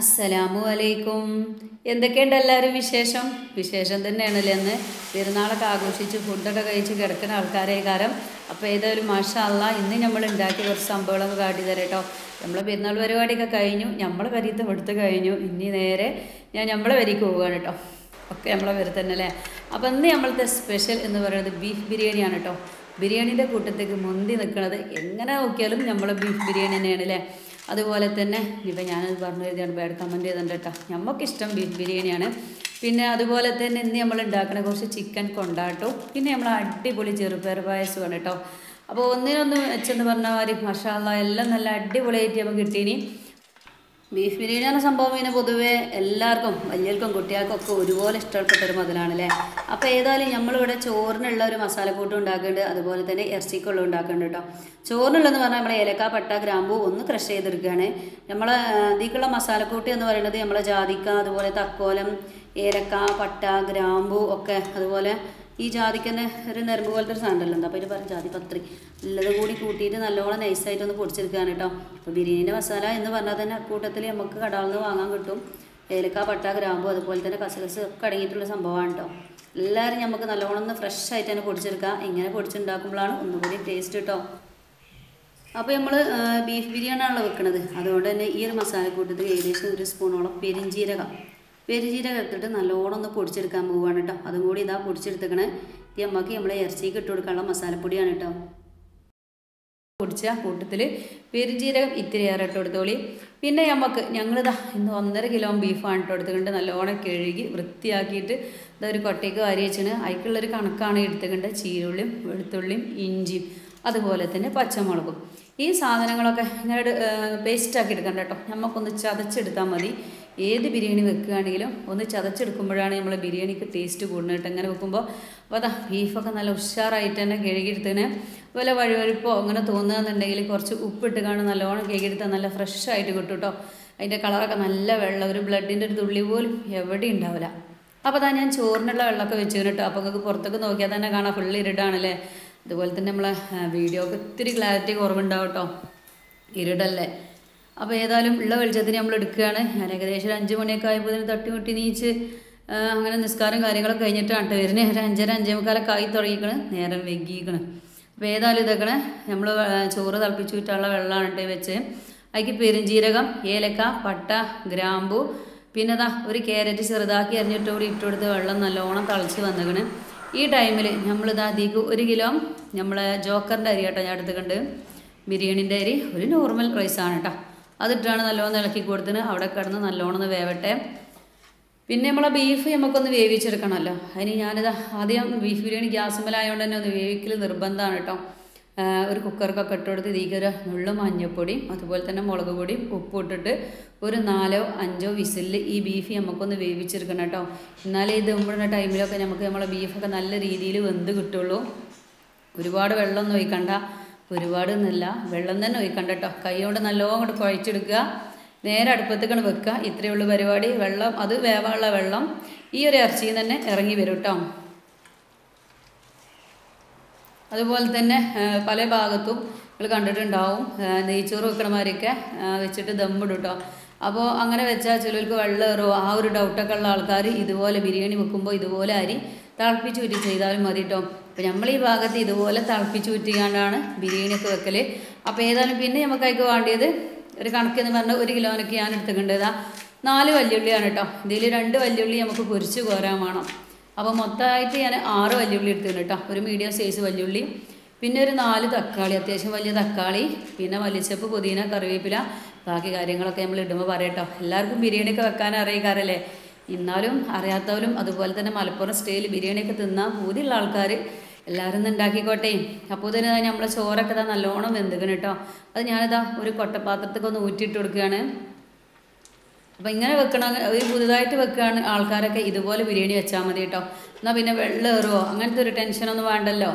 അസ്സലാമു അലൈക്കും എന്തൊക്കെയുണ്ട് എല്ലാവരും വിശേഷം വിശേഷം തന്നെയാണല്ലേ അന്ന് പെരുന്നാളൊക്കെ ആഘോഷിച്ച് ഫുഡൊക്കെ കഴിച്ച് കിടക്കുന്ന ആൾക്കാരെ കാരം അപ്പോൾ ഏതായാലും മാഷാ അല്ല ഇന്ന് നമ്മൾ ഉണ്ടാക്കിയ കുറച്ച് സംഭവങ്ങളൊക്കെ കാട്ടി തരാം കേട്ടോ നമ്മളെ പെരുന്നാൾ പരിപാടിയൊക്കെ കഴിഞ്ഞു നമ്മളെ വരിത്തെ എടുത്ത് കഴിഞ്ഞു ഇനി നേരെ ഞാൻ നമ്മളെ വരിക്ക് പോവുകയാണ് കേട്ടോ ഒക്കെ നമ്മളെ വരെ തന്നെ അല്ലേ അപ്പോൾ ഇന്ന് നമ്മളത്തെ സ്പെഷ്യൽ എന്ന് പറയുന്നത് ബീഫ് ബിരിയാണിയാണ് കേട്ടോ ബിരിയാണീൻ്റെ കൂട്ടത്തേക്ക് മുന്തി നിൽക്കുന്നത് എങ്ങനെ നോക്കിയാലും നമ്മളെ ബീഫ് ബിരിയാണി തന്നെയാണ് അല്ലേ അതുപോലെ തന്നെ ഇപ്പം ഞാനത് പറഞ്ഞു എഴുതിയാണ് ബാഡ് കമൻറ്റ് ചെയ്തിട്ടുണ്ട് കേട്ടോ നമുക്കിഷ്ടം ബീഫ് ബിരിയാണിയാണ് പിന്നെ അതുപോലെ തന്നെ ഇന്ന് നമ്മൾ ഉണ്ടാക്കുന്ന കുറച്ച് ചിക്കൻ കൊണ്ടാട്ടും പിന്നെ നമ്മൾ അടിപൊളി ചെറുപയർ പായസമാണ് കേട്ടോ അപ്പോൾ ഒന്നിനൊന്ന് വെച്ചെന്ന് പറഞ്ഞ മാതിരി മഷാല എല്ലാം നല്ല അടിപൊളിയായിട്ട് നമുക്ക് കിട്ടീനി ബീഫ് ബിരിയാണി എന്ന സംഭവം പിന്നെ പൊതുവേ എല്ലാവർക്കും വലിയവർക്കും കുട്ടികൾക്കും ഒക്കെ ഒരുപോലെ ഇഷ്ടപ്പെട്ട ഒരു മുതലാണല്ലേ അപ്പോൾ ഏതായാലും നമ്മളിവിടെ ചോറിനുള്ള ഒരു മസാലക്കൂട്ട് ഉണ്ടാക്കുന്നുണ്ട് അതുപോലെ തന്നെ ഇറച്ചിക്കുള്ള ഉണ്ടാക്കുന്നുണ്ട് കേട്ടോ ചോറിനുള്ളതെന്ന് പറഞ്ഞാൽ നമ്മളെ ഏലക്ക പട്ട ഗ്രാമ്പു ഒന്ന് ക്രഷ് ചെയ്തെടുക്കുകയാണ് നമ്മളെ ഇതിക്കുള്ള മസാലക്കൂട്ട് എന്ന് പറയുന്നത് നമ്മളെ ജാതിക്ക അതുപോലെ തക്കോലം ഏലക്ക പട്ട ഗ്രാമ്പു ഒക്കെ അതുപോലെ ഈ ജാതിക്കന്നെ ഒരു നെരുമ്പ് പോലത്തെ ഒരു സാധനം ഉണ്ടല്ലോ എന്താ അപ്പോൾ ഇത് പറയും ജാതി പത്രി ഉള്ളത് കൂടി കൂട്ടിയിട്ട് നല്ലോണം നൈസായിട്ട് ഒന്ന് പൊടിച്ചെടുക്കുകയാണ് കേട്ടോ അപ്പോൾ ബിരിയാണീൻ്റെ മസാല എന്ന് പറഞ്ഞാൽ തന്നെ കൂട്ടത്തിൽ നമുക്ക് കടകളിൽ നിന്ന് വാങ്ങാൻ കിട്ടും ഏലക്ക പട്ട ഗ്രാമ്പു അതുപോലെ തന്നെ കസകസ് ഒക്കെ അടങ്ങിയിട്ടുള്ള സംഭവമാണ് കേട്ടോ എല്ലാവരും നമുക്ക് നല്ലോണം ഒന്ന് ഫ്രഷ് ആയിട്ട് തന്നെ പൊടിച്ചെടുക്കാം ഇങ്ങനെ പൊടിച്ചുണ്ടാക്കുമ്പോഴാണ് ഒന്നുകൂടി ടേസ്റ്റ് കേട്ടോ അപ്പോൾ നമ്മൾ ബീഫ് ബിരിയാണിയാണല്ലോ വെക്കുന്നത് അതുകൊണ്ട് തന്നെ ഈ ഒരു മസാലക്കൂട്ടത്തിൽ ഏകദേശം ഒരു സ്പൂണോളം പെരിഞ്ചീരകം പെരിഞ്ചീരകം എടുത്തിട്ട് നല്ലോണം ഒന്ന് പൊടിച്ചെടുക്കാൻ പോവുകയാണ് കേട്ടോ അതും കൂടി ഇതാ പൊടിച്ചെടുത്തേക്കണേ ഈ അമ്മക്ക് നമ്മളെ ഇറച്ചിക്ക് ഇട്ട് കൊടുക്കാനുള്ള മസാലപ്പൊടിയാണ് കേട്ടോ പൊടിച്ച കൂട്ടത്തിൽ പെരിഞ്ചീരകം ഇത്തിരി ഏറെ ഇട്ട് കൊടുത്തോളി പിന്നെ നമുക്ക് ഞങ്ങളിതാ ഇന്ന് ഒന്നര കിലോ ബീഫാണ് ഇട്ട് കൊടുത്തുകൊണ്ട് നല്ലോണം കഴുകി വൃത്തിയാക്കിയിട്ട് ഇതാ ഒരു കൊട്ടയ്ക്ക് വാരി വെച്ചിന് അതിക്കുള്ളൊരു കണക്കാണ് എടുത്തുകൊണ്ട് ചീരുള്ളിയും വെളുത്തുള്ളിയും ഇഞ്ചിയും അതുപോലെ തന്നെ പച്ചമുളകും ഈ സാധനങ്ങളൊക്കെ ഇങ്ങനെ പേസ്റ്റാക്കി എടുക്കണ്ട കേട്ടോ നമുക്കൊന്ന് ചതച്ചെടുത്താൽ മതി ഏത് ബിരിയാണി വെക്കുകയാണെങ്കിലും ഒന്ന് ചതച്ചെടുക്കുമ്പോഴാണ് നമ്മൾ ബിരിയാണിക്ക് ടേസ്റ്റ് കൂടുന്നത് കേട്ടോ ഇങ്ങനെ വെക്കുമ്പോൾ അപ്പോൾ അതാ ബീഫൊക്കെ നല്ല ഉഷാറായിട്ട് തന്നെ കഴുകിയെടുത്തതിന് വല്ല വഴുവഴുപ്പോ അങ്ങനെ തോന്നുകയെന്നുണ്ടെങ്കിൽ കുറച്ച് ഉപ്പിട്ട് കാണും നല്ലോണം കഴുകിയെടുത്താൽ നല്ല ഫ്രഷ് ആയിട്ട് കിട്ടും കേട്ടോ അതിൻ്റെ കളറൊക്കെ നല്ല വെള്ളം ഒരു ബ്ലഡിൻ്റെ ഒരു തുള്ളി പോലും എവിടെയും ഉണ്ടാവില്ല അപ്പോൾ അതാ ഞാൻ ചോറിനുള്ള വെള്ളമൊക്കെ വെച്ച് കേട്ടോ അപ്പോൾ നിങ്ങൾക്ക് പുറത്തൊക്കെ നോക്കിയാൽ തന്നെ കാണാം ഫുള്ള് ഇരുടാണല്ലേ അതുപോലെ തന്നെ നമ്മളെ വീഡിയോക്ക് ഒത്തിരി ക്ലാരിറ്റി കുറവുണ്ടാവും കേട്ടോ ഇരുടല്ലേ അപ്പോൾ ഏതായാലും ഉള്ള വെളിച്ചത്തിന് നമ്മൾ എടുക്കുകയാണ് ഞാൻ ഏകദേശം ഒരു അഞ്ച് മണിയൊക്കെ ആയപ്പോൾ തട്ടിമുട്ടി നീച്ച് അങ്ങനെ നിസ്കാരം കാര്യങ്ങളൊക്കെ കഴിഞ്ഞിട്ടാണ് കേട്ടോ വരുന്നത് ഒരു അഞ്ചര അഞ്ചേ മുക്കാലൊക്കെ ആയി തുടങ്ങിക്കണ് നേരം വെഗിക്കണ് അപ്പോൾ ഏതായാലും ഇതൊക്കെ നമ്മൾ ചോറ് തിളപ്പിച്ച് വിട്ടുള്ള വെള്ളമാണ് കേട്ടോ വെച്ച് അതിക്ക് പെരുംജീരകം ഏലക്ക പട്ട ഗ്രാമ്പു പിന്നെ ഇതാ ഒരു ക്യാരറ്റ് ചെറുതാക്കി അരിഞ്ഞിട്ട് കൂടി ഇട്ട് കൊടുത്ത് വെള്ളം നല്ലോണം തിളച്ച് വന്നിക്കണ് ഈ ടൈമിൽ നമ്മളിതാ അതിക്ക് ഒരു കിലോ നമ്മളെ ജോക്കറിൻ്റെ അരി കേട്ടോ ഞാൻ എടുത്തുകൊണ്ട് ബിരിയാണിൻ്റെ അരി ഒരു നോർമൽ റൈസാണ് കേട്ടോ അതിട്ടാണ് നല്ലോണം ഇളക്കി കൊടുത്തിന് അവിടെ കിടന്ന് നല്ലോണം ഒന്ന് വേവട്ടെ പിന്നെ നമ്മളെ ബീഫ് നമുക്കൊന്ന് വേവിച്ചെടുക്കണമല്ലോ അതിന് ഞാനിതാ ആദ്യം ബീഫ് ബിരിയാണി ഗ്യാസുമ്മലായതുകൊണ്ട് തന്നെ ഒന്ന് വേവിക്കൽ നിർബന്ധമാണ് കേട്ടോ ഒരു കുക്കർക്കൊക്കെ ഇട്ട് കൊടുത്ത് ഇതിലേക്ക് ഒരു നുള്ളു മഞ്ഞൾപ്പൊടിയും അതുപോലെ തന്നെ മുളക് പൊടിയും ഉപ്പ് ഇട്ടിട്ട് ഒരു നാലോ അഞ്ചോ വിസിലിൽ ഈ ബീഫ് നമുക്കൊന്ന് വേവിച്ചെടുക്കണം കേട്ടോ എന്നാലേ ഇത് ഉമ്പിടുന്ന ടൈമിലൊക്കെ നമുക്ക് നമ്മളെ ബീഫൊക്കെ നല്ല രീതിയിൽ വെന്ത് കിട്ടുള്ളൂ ഒരുപാട് വെള്ളമൊന്നും ഒഴിക്കണ്ട ഒരുപാട് എന്നല്ല വെള്ളം തന്നെ ഒഴിക്കണ്ട കേട്ടോ കൈ കൊണ്ട് നല്ലോണം കൊണ്ട് കുഴച്ചെടുക്കുക നേരെ അടുപ്പത്തേക്കാണ് വെക്കുക ഇത്രയേ ഉള്ളൂ പരിപാടി വെള്ളം അത് വേവാനുള്ള വെള്ളം ഈ ഒരു ഇറച്ചിയിൽ തന്നെ ഇറങ്ങി വരും കേട്ടോ അതുപോലെ തന്നെ പല ഭാഗത്തും നിങ്ങൾ കണ്ടിട്ടുണ്ടാവും നെയ്ച്ചോറ് വെക്കണമാരൊക്കെ വെച്ചിട്ട് ദമ്മിടും കേട്ടോ അപ്പോൾ അങ്ങനെ വെച്ചാൽ ചിലർക്ക് വെള്ളം ഏറുമോ ആ ഒരു ഡൗട്ടൊക്കെ ഉള്ള ആൾക്കാർ ഇതുപോലെ ബിരിയാണി വെക്കുമ്പോൾ ഇതുപോലെ അരി തിളപ്പിച്ച് ഊറ്റി ചെയ്താലും മതി കേട്ടോ അപ്പോൾ നമ്മൾ ഈ ഭാഗത്ത് ഇതുപോലെ തിളപ്പിച്ച് ഊറ്റിക്കാണ്ടാണ് ബിരിയാണിയൊക്കെ വെക്കൽ അപ്പോൾ ഏതായാലും പിന്നെ നമുക്ക് അതിക്ക് വേണ്ടിയത് ഒരു കണക്കെന്ന് പറഞ്ഞാൽ ഒരു കിലോനൊക്കെ ഞാൻ എടുത്തിട്ടുണ്ടതാ നാല് വല്യുള്ളിയാണ് കേട്ടോ ഇതിൽ രണ്ട് വല്യുള്ളി നമുക്ക് പൊരിച്ച് കോരാൻ വേണം അപ്പോൾ മൊത്തമായിട്ട് ഞാൻ ആറ് വല്യുള്ളി എടുത്തിട്ടുണ്ട് കേട്ടോ ഒരു മീഡിയം സൈസ് വല്യുള്ളി പിന്നെ ഒരു നാല് തക്കാളി അത്യാവശ്യം വലിയ തക്കാളി പിന്നെ മല്ലിച്ചപ്പ് പുതിന കറിവേപ്പില ബാക്കി കാര്യങ്ങളൊക്കെ നമ്മൾ ഇടുമ്പോൾ പറയട്ടോ എല്ലാവർക്കും ബിരിയാണിയൊക്കെ വെക്കാൻ അറിയിക്കാറല്ലേ എന്നാലും അറിയാത്തവരും അതുപോലെ തന്നെ മലപ്പുറം സ്റ്റൈൽ ബിരിയാണിയൊക്കെ തിന്നാൻ പൂതിയുള്ള ആൾക്കാർ എല്ലാവരും ഒന്ന് ഉണ്ടാക്കിക്കോട്ടെ അപ്പോൾ തന്നെ നമ്മളെ ചോറൊക്കെ ഇതാ നല്ലോണം വെന്തുക്കണം കേട്ടോ അത് ഞാനിതാ ഒരു കൊട്ടപ്പാത്രത്തൊക്കെ ഒന്ന് ഊറ്റിയിട്ട് കൊടുക്കുകയാണ് അപ്പോൾ ഇങ്ങനെ വെക്കണം ഒരു പുതുതായിട്ട് വെക്കുകയാണ് ആൾക്കാരൊക്കെ ഇതുപോലെ ബിരിയാണി വെച്ചാൽ മതി കേട്ടോ എന്നാൽ പിന്നെ വെള്ളം ഏറുമോ അങ്ങനത്തെ ഒരു ടെൻഷനൊന്നും വേണ്ടല്ലോ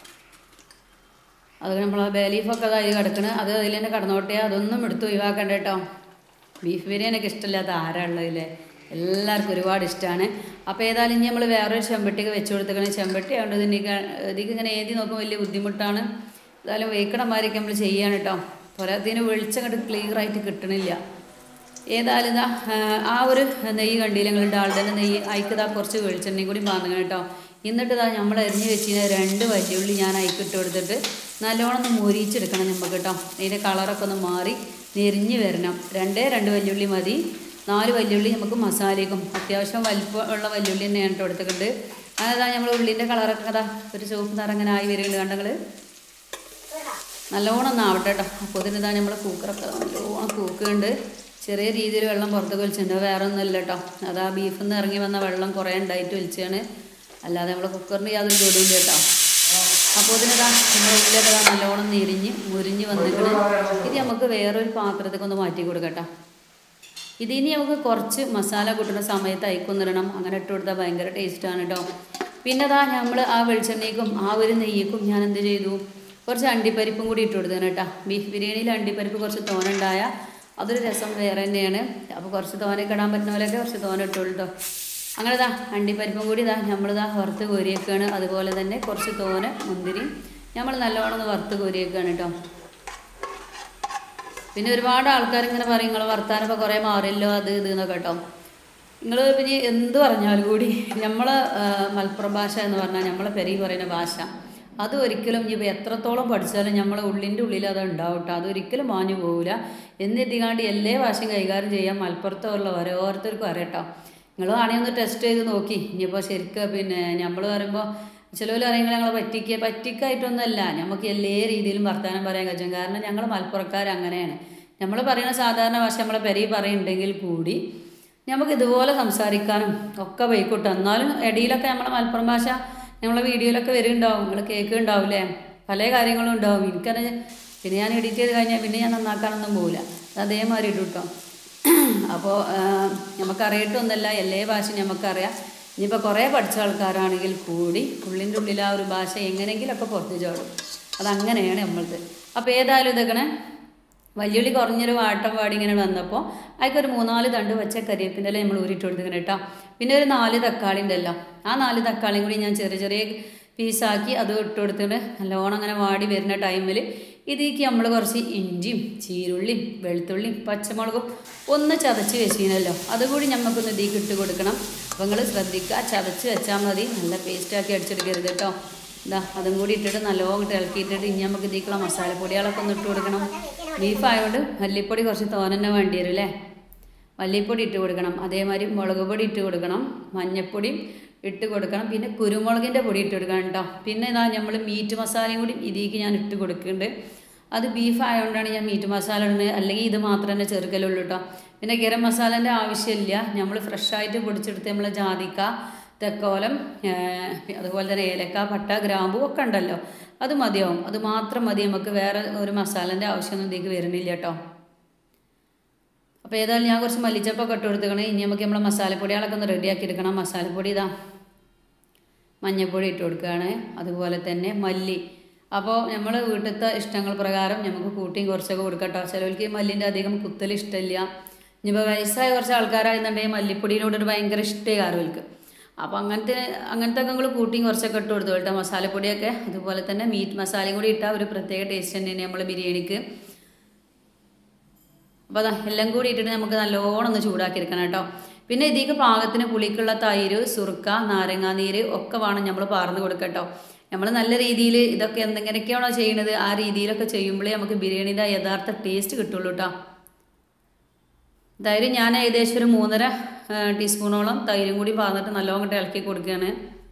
അത് നമ്മൾ ബേലീഫൊക്കെ അതായി കിടക്കണ് അത് അതിൽ തന്നെ കടന്നോട്ടെ അതൊന്നും എടുത്ത് ഒഴിവാക്കണ്ട കേട്ടോ ബീഫ് ബിരിയാണിയൊക്കെ ഇഷ്ടമില്ലാത്ത ആരാ ഉള്ളതില്ലേ എല്ലാവർക്കും ഒരുപാട് ഇഷ്ടമാണ് അപ്പോൾ ഏതായാലും ഇനി നമ്മൾ വേറൊരു ചെമ്പട്ടിക്ക് വെച്ച് കൊടുത്തേക്കണ ചെമ്പട്ടി അതുകൊണ്ട് ഇതിനൊക്കെ ഇതിക്ക് ഇങ്ങനെ എഴുതി നോക്കുമ്പോൾ വലിയ ബുദ്ധിമുട്ടാണ് ഏതായാലും വേക്കണമാരൊക്കെ നമ്മൾ ചെയ്യാണ് കേട്ടോ പോരാത്തതിന് വെളിച്ചം അങ്ങോട്ട് ക്ലിയർ ആയിട്ട് കിട്ടണില്ല ഏതായാലും ഇതാ ആ, ആ ഒരു നെയ്യ് കണ്ടില്ല നിങ്ങൾ ഡാൾഡൻ്റെ നെയ്യ് അയക്കതാ കുറച്ച് വെളിച്ചെണ്ണയും കൂടി പാങ്ങണം കേട്ടോ എന്നിട്ട് ഇതാ നമ്മൾ എറിഞ്ഞ് വെച്ചിരുന്ന രണ്ട് വലിയുള്ളി ഞാൻ അയക്കിട്ട് കൊടുത്തിട്ട് നല്ലോണം ഒന്ന് മൊരിച്ചെടുക്കണം നമുക്ക് കേട്ടോ അതിൻ്റെ കളറൊക്കെ ഒന്ന് മാറി നെരിഞ്ഞ് വരണം രണ്ടേ രണ്ട് വലിയുള്ളി മതി നാല് വലിയുള്ളി നമുക്ക് മസാലയ്ക്കും അത്യാവശ്യം വലിപ്പമുള്ള വലിയുള്ളി തന്നെയാണ് കേട്ടോ എടുത്തിട്ടുണ്ട് അതാ നമ്മൾ ഉള്ളിൻ്റെ കളറൊക്കെ അതാ ഒരു ചുവപ്പ് നിറം ഇങ്ങനെ ആയി വരികയുണ്ട് കണ്ടങ്ങൾ നല്ലോണം ഒന്ന് ആവട്ടെ കേട്ടോ അപ്പോൾ ഇതിനിതാ നമ്മൾ കുക്കറൊക്കെ നല്ലോണം കൂക്കുന്നുണ്ട് ചെറിയ രീതിയിൽ വെള്ളം പുറത്ത് വലിച്ചിട്ടുണ്ട് വേറെ ഒന്നുമില്ല കേട്ടോ അത് ആ ബീഫിൽ നിന്ന് ഇറങ്ങി വന്ന വെള്ളം കുറേ ഉണ്ടായിട്ട് വലിച്ചാണ് അല്ലാതെ നമ്മൾ കുക്കറിന് യാതൊരു ജോലിയില്ല കേട്ടോ അപ്പോൾ ഇതിനിതാ നമ്മൾ ഉള്ളിലൊക്കെ ദാ നല്ലോണം നെരിഞ്ഞ് മുരിഞ്ഞ് വന്നിട്ട് ഇത് നമുക്ക് വേറൊരു പാത്രത്തേക്ക് ഒന്ന് മാറ്റി കൊടുക്കട്ടോ ഇതിനി നമുക്ക് കുറച്ച് മസാല കൂട്ടുന്ന സമയത്ത് അയക്കൊന്നിടണം അങ്ങനെ ഇട്ട് കൊടുത്താൽ ഭയങ്കര ടേസ്റ്റാണ് കേട്ടോ പിന്നെ ദാ നമ്മൾ ആ വെളിച്ചെണ്ണയ്ക്കും ആ ഒരു നെയ്യക്കും ഞാൻ എന്ത് ചെയ്തു കുറച്ച് അണ്ടിപ്പരിപ്പും കൂടി ഇട്ട് കൊടുത്തേനെ കേട്ടോ ബീഫ് ബിരിയാണിയിൽ അണ്ടിപ്പരിപ്പ് കുറച്ച് തോനുണ്ടായ അതൊരു രസം വേറെ തന്നെയാണ് അപ്പോൾ കുറച്ച് തോനൊക്കെ ഇടാൻ പറ്റുന്ന പോലെയൊക്കെ കുറച്ച് തോന ഇട്ടോളൂ കേട്ടോ അങ്ങനെ ദാ അണ്ടിപ്പരിപ്പും കൂടി ഇതാ നമ്മളിതാ വറുത്ത് കോരിയേക്കാണ് അതുപോലെ തന്നെ കുറച്ച് തോന മുന്തിരി നമ്മൾ നല്ലോണം ഒന്ന് വറുത്ത് കോരിയേക്കാണ് കേട്ടോ പിന്നെ ഒരുപാട് ആൾക്കാർ ഇങ്ങനെ പറയും നിങ്ങൾ വർത്താനൊക്കെ കുറേ മാറിയല്ലോ അത് ഇത് എന്നൊക്കെ കേട്ടോ നിങ്ങൾ പിന്നെ എന്ത് പറഞ്ഞാലും കൂടി നമ്മളെ മലപ്പുറം ഭാഷ എന്ന് പറഞ്ഞാൽ നമ്മളെ പെരി പറയുന്ന ഭാഷ അത് ഒരിക്കലും ഇനിയിപ്പോൾ എത്രത്തോളം പഠിച്ചാലും നമ്മളെ ഉള്ളിൻ്റെ ഉള്ളിൽ അത് ഉണ്ടാവും കേട്ടോ അതൊരിക്കലും മാഞ്ഞു പോകില്ല എന്നെത്തിക്കാണ്ട് എല്ലാ ഭാഷയും കൈകാര്യം ചെയ്യാൻ മലപ്പുറത്തുള്ള ഓരോരുത്തർക്കും അറിയട്ടോ നിങ്ങൾ ആണെങ്കിൽ ഒന്ന് ടെസ്റ്റ് ചെയ്ത് നോക്കി ഇനിയിപ്പോൾ ശരിക്കും പിന്നെ നമ്മൾ പറയുമ്പോൾ ചിലവർ പറയുമ്പോൾ ഞങ്ങൾ പറ്റിക്കുക പറ്റിക്കായിട്ടൊന്നുമല്ല നമുക്ക് എല്ലാ രീതിയിലും വർത്തമാനം പറയാൻ കഴിയും കാരണം ഞങ്ങൾ മലപ്പുറക്കാർ അങ്ങനെയാണ് നമ്മൾ പറയുന്ന സാധാരണ ഭാഷ നമ്മളെ പെരി പറയുന്നുണ്ടെങ്കിൽ കൂടി നമുക്ക് ഇതുപോലെ സംസാരിക്കാനും ഒക്കെ പോയിക്കോട്ടെ എന്നാലും ഇടയിലൊക്കെ നമ്മളെ മലപ്പുറം ഭാഷ നമ്മളെ വീഡിയോയിലൊക്കെ വരുന്നുണ്ടാവും നിങ്ങൾ കേൾക്കുന്നുണ്ടാവില്ലേ പല കാര്യങ്ങളും ഉണ്ടാവും എനിക്കത് പിന്നെ ഞാൻ എഡിറ്റ് ചെയ്ത് കഴിഞ്ഞാൽ പിന്നെ ഞാൻ നന്നാക്കാനൊന്നും പോകില്ല അത് അതേമാതിരി ഇടും കേട്ടോ അപ്പോൾ നമുക്കറിയട്ടൊന്നുമല്ല എല്ലാ ഭാഷയും നമുക്കറിയാം ഇനിയിപ്പോൾ കുറേ പഠിച്ച ആൾക്കാരാണെങ്കിൽ കൂടി ഉള്ളിൻ്റെ ഉള്ളിൽ ആ ഒരു ഭാഷ എങ്ങനെയെങ്കിലുമൊക്കെ പുറത്ത് ചാടും അതങ്ങനെയാണ് നമ്മളത് അപ്പോൾ ഏതായാലും ഇതൊക്കെ വലിയുള്ളി കുറഞ്ഞൊരു വാട്ടം വാടി ഇങ്ങനെ വന്നപ്പോൾ അതിക്കൊരു മൂന്നാല് തണ്ട് വെച്ച കരിവേപ്പിൻ്റെ ഇല നമ്മൾ ഊരിട്ട് കൊടുത്തിങ്ങനെ കേട്ടോ പിന്നെ ഒരു നാല് തക്കാളി ഉണ്ടല്ലോ ആ നാല് തക്കാളിയും കൂടി ഞാൻ ചെറിയ ചെറിയ പീസാക്കി അത് ഇട്ട് കൊടുത്തിട്ട് നല്ലോണം അങ്ങനെ വാടി വരുന്ന ടൈമിൽ ഇതിലേക്ക് നമ്മൾ കുറച്ച് ഇഞ്ചിയും ചീരുള്ളിയും വെളുത്തുള്ളിയും പച്ചമുളകും ഒന്ന് ചതച്ച് വെച്ചിരുന്നല്ലോ അതുകൂടി നമുക്കൊന്ന് ഇതിലേക്ക് ഇട്ട് കൊടുക്കണം അപ്പോൾ നിങ്ങൾ ശ്രദ്ധിക്കുക ചതച്ച് വെച്ചാൽ മതി നല്ല പേസ്റ്റാക്കി അടിച്ചെടുക്കരുത് കേട്ടോ ഇതാ അതും കൂടി ഇട്ടിട്ട് നല്ലോണം ഇട്ട് ഇളക്കിയിട്ടിട്ട് ഇനി നമുക്ക് ഇതിലേക്കുള്ള മസാലപ്പൊടികളൊക്കെ ഒന്ന് ഇട്ട് കൊടുക്കണം ബീഫ് ആയതുകൊണ്ട് മല്ലിപ്പൊടി കുറച്ച് തോനെ വേണ്ടി വരും അല്ലേ മല്ലിപ്പൊടി ഇട്ട് കൊടുക്കണം അതേമാതിരി മുളക് പൊടി ഇട്ട് കൊടുക്കണം മഞ്ഞൾപ്പൊടി ഇട്ട് കൊടുക്കണം പിന്നെ കുരുമുളകിൻ്റെ പൊടി ഇട്ട് കൊടുക്കണം കേട്ടോ പിന്നെ ഇതാ നമ്മൾ മീറ്റ് മസാലയും കൂടി ഇതിലേക്ക് ഞാൻ ഇട്ട് കൊടുക്കുന്നുണ്ട് അത് ബീഫ് ആയതുകൊണ്ടാണ് ഞാൻ മീറ്റ് മസാല ഇടുന്നത് അല്ലെങ്കിൽ ഇത് മാത്രം തന്നെ ചെറുക്കലുള്ളൂ കേട്ടോ പിന്നെ ഗരം മസാലേൻ്റെ ആവശ്യമില്ല നമ്മൾ ഫ്രഷായിട്ട് പൊടിച്ചെടുത്ത് നമ്മൾ ജാതിക്ക തെക്കോലം അതുപോലെ തന്നെ ഏലക്ക പട്ട ഗ്രാമ്പു ഒക്കെ ഉണ്ടല്ലോ അത് മതിയാവും അത് മാത്രം മതി നമുക്ക് വേറെ ഒരു മസാലേൻ്റെ ആവശ്യമൊന്നും ഇതിലേക്ക് വരുന്നില്ല കേട്ടോ അപ്പോൾ ഏതായാലും ഞാൻ കുറച്ച് മല്ലിച്ചപ്പൊക്കെ ഇട്ട് കൊടുത്തേക്കണേ ഇനി നമുക്ക് നമ്മളെ മസാലപ്പൊടികളൊക്കെ ഒന്ന് റെഡിയാക്കി എടുക്കണം മസാലപ്പൊടി ഇതാ മഞ്ഞൾപ്പൊടി ഇട്ട് കൊടുക്കുകയാണ് അതുപോലെ തന്നെ മല്ലി അപ്പോൾ നമ്മൾ വീട്ടിലത്തെ ഇഷ്ടങ്ങൾ പ്രകാരം നമുക്ക് കൂട്ടിയും കുറച്ചൊക്കെ കൊടുക്കട്ടോ ചിലവർക്ക് മല്ലിൻ്റെ അധികം കുത്തൽ ഇഷ്ടമില്ല ഇനിയിപ്പോൾ വയസ്സായ കുറച്ച് ആൾക്കാരായിരുന്നുണ്ടെങ്കിൽ മല്ലിപ്പൊടിയിനോട് ഒരു ഭയങ്കര ഇഷ്ടമായി കാറുകൾക്ക് അപ്പോൾ അങ്ങനത്തെ അങ്ങനത്തെ ഒക്കെ നിങ്ങൾ കൂട്ടിയും കുറച്ചൊക്കെ ഇട്ട് കൊടുത്തു കേട്ടോ മസാലപ്പൊടിയൊക്കെ അതുപോലെ തന്നെ മീറ്റ് മസാലയും കൂടി ഇട്ടാൽ ഒരു പ്രത്യേക ടേസ്റ്റ് തന്നെയാണ് നമ്മൾ ബിരിയാണിക്ക് അപ്പോൾ അതാ എല്ലാം കൂടി ഇട്ടിട്ട് നമുക്ക് നല്ലോണം ഒന്ന് ചൂടാക്കി എടുക്കണം കേട്ടോ പിന്നെ ഇതിലേക്ക് പാകത്തിന് പുളിക്കുള്ള തൈര് സുറുക്ക നാരങ്ങാനീര് ഒക്കെ വേണം നമ്മൾ പാർന്ന് കൊടുക്കട്ടോ നമ്മൾ നല്ല രീതിയിൽ ഇതൊക്കെ എന്തെങ്ങനെയൊക്കെയാണോ ചെയ്യുന്നത് ആ രീതിയിലൊക്കെ ചെയ്യുമ്പോഴേ നമുക്ക് ബിരിയാണിയുടെ യഥാർത്ഥ ടേസ്റ്റ് കിട്ടുള്ളൂ കേട്ടോ തൈര് ഞാൻ ഏകദേശം ഒരു മൂന്നര ടീസ്പൂണോളം തൈരും കൂടി പാർന്നിട്ട് നല്ലോണം ഇങ്ങോട്ട് ഇളക്കി കൊടുക്കുകയാണ്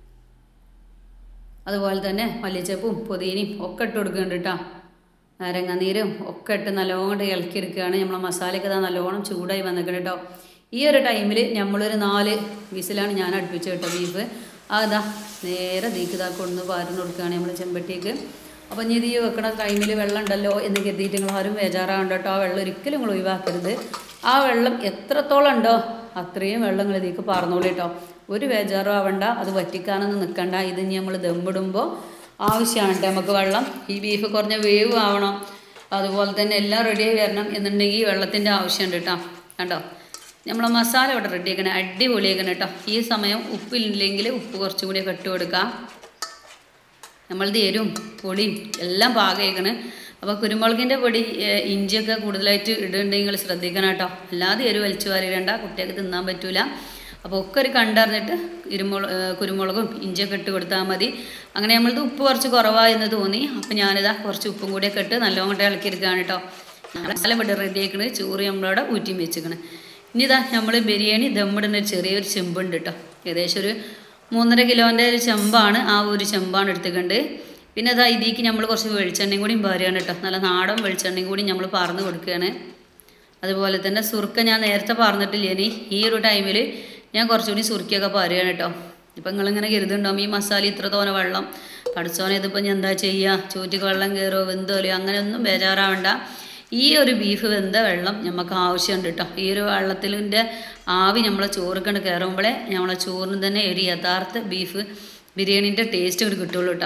അതുപോലെ തന്നെ മല്ലിച്ചപ്പും പുതിനയും ഒക്കെ ഇട്ട് കൊടുക്കുന്നുണ്ട് കേട്ടോ നാരങ്ങാനീരും ഒക്കെ ഇട്ട് നല്ലോണം ഇളക്കി എടുക്കുകയാണ് നമ്മളെ മസാലയൊക്കെ ഇതാ നല്ലോണം ചൂടായി വന്നിട്ടുണ്ട് കേട്ടോ ഈ ഒരു ടൈമിൽ നമ്മളൊരു നാല് വിസിലാണ് ഞാൻ അടുപ്പിച്ച് കേട്ടോ ബീഫ് അതാ നേരെ ദീക്ക് ഇതാ കൊണ്ടുവന്ന് പാരുന്ന് കൊടുക്കുകയാണ് നമ്മൾ ചെമ്പട്ടിക്ക് അപ്പോൾ ഇനി ഇത് ഈ വെക്കണ ടൈമിൽ വെള്ളം ഉണ്ടല്ലോ എന്ന് കരുതിയിട്ട് നിങ്ങൾ ആരും ബേജാറാകണ്ട കേട്ടോ ആ വെള്ളം ഒരിക്കലും നിങ്ങൾ ഒഴിവാക്കരുത് ആ വെള്ളം എത്രത്തോളം ഉണ്ടോ അത്രയും വെള്ളം നിങ്ങൾ ഇതിലേക്ക് പാർന്നോളൂ കേട്ടോ ഒരു ബേജാറും ആവണ്ട അത് വറ്റിക്കാനൊന്നും നിൽക്കണ്ട ഇത് ഇനി നമ്മൾ ദമ്മിടുമ്പോൾ ആവശ്യമാണ് കേട്ടോ നമുക്ക് വെള്ളം ഈ ബീഫ് കുറഞ്ഞ വേവ് ആവണം അതുപോലെ തന്നെ എല്ലാം റെഡിയായി വരണം എന്നുണ്ടെങ്കിൽ ഈ വെള്ളത്തിൻ്റെ ആവശ്യമുണ്ട് കേട്ടോ കണ്ടോ നമ്മളെ മസാല ഇവിടെ റെഡിയാക്കണം അടിപൊളിയാക്കണം കേട്ടോ ഈ സമയം ഉപ്പില്ലെങ്കിൽ ഉപ്പ് കുറച്ചും കൂടി ഇട്ട് കൊടുക്കാം നമ്മളിത് എരും പൊടിയും എല്ലാം പാകമാക്കണ് അപ്പോൾ കുരുമുളകിൻ്റെ പൊടി ഏഹ്, ഇഞ്ചിയൊക്കെ കൂടുതലായിട്ട് ഇടുന്നുണ്ടെങ്കിൽ നിങ്ങൾ ശ്രദ്ധിക്കണം കേട്ടോ അല്ലാതെ എരിവ് വലിച്ചു വാരിടണ്ട കുട്ടികൾക്ക് തിന്നാൻ പറ്റൂല അപ്പോൾ ഒക്കെ ഒരു കണ്ടറിഞ്ഞിട്ട് ഇരുമുള ഏഹ്, കുരുമുളകും ഇഞ്ചിയൊക്കെ ഇട്ട് കൊടുത്താൽ മതി അങ്ങനെ നമ്മളത് ഉപ്പ് കുറച്ച് കുറവായെന്ന് തോന്നി അപ്പോൾ ഞാനിതാ കുറച്ച് ഉപ്പും കൂടിയൊക്കെ ഇട്ട് നല്ലോണം കൊണ്ട് ഇളക്കിയെടുക്കുകയാണ് കേട്ടോ നല്ല ഇവിടെ റെഡി ആക്കണ് ചോറ് നമ്മളവിടെ ഊറ്റിയും വെച്ചിക്കണ് ഇനി ഇതാ നമ്മൾ ബിരിയാണി ദമ്മിടുന്ന ഒരു ചെറിയൊരു ചെമ്പുണ്ട് കേട്ടോ ഏകദേശം ഒരു മൂന്നര കിലോൻ്റെ ഒരു ചെമ്പാണ് ആ ഒരു ചെമ്പാണ് എടുത്തുകൊണ്ട് പിന്നെ അതാ ഇതിലേക്ക് നമ്മൾ കുറച്ച് വെളിച്ചെണ്ണയും കൂടി പാരുകയാണ് കേട്ടോ നല്ല നാടൻ വെളിച്ചെണ്ണയും കൂടി നമ്മൾ പാർന്ന് കൊടുക്കുകയാണ് അതുപോലെ തന്നെ സുർക്ക ഞാൻ നേരത്തെ പറഞ്ഞിട്ടില്ല ഇനി ഈ ഒരു ടൈമിൽ ഞാൻ കുറച്ചുകൂടി സുർക്കയൊക്കെ പാരുകയാണ് കേട്ടോ ഇപ്പം നിങ്ങളിങ്ങനെ കരുതുണ്ടാവും ഈ മസാല ഇത്ര തോനെ വെള്ളം പഠിച്ചോനെ ഇതിപ്പോൾ ഞാൻ എന്താ ചെയ്യുക ചോറ്റിക്ക് വെള്ളം കയറുമോ വെന്തോലയോ അങ്ങനെയൊന്നും ബേജാറാവണ്ട ഈ ഒരു ബീഫ് വെന്ത വെള്ളം നമുക്ക് ആവശ്യമുണ്ട് കേട്ടോ ഈ ഒരു വെള്ളത്തിൻ്റെ ആവി നമ്മളെ ചോറുക്കണ്ട് കയറുമ്പോഴേ നമ്മളെ ചോറിന് തന്നെ ഒരു യഥാർത്ഥ ബീഫ് ബിരിയാണീൻ്റെ ടേസ്റ്റ് ഇങ്ങോട്ട് കിട്ടുള്ളൂ കേട്ടോ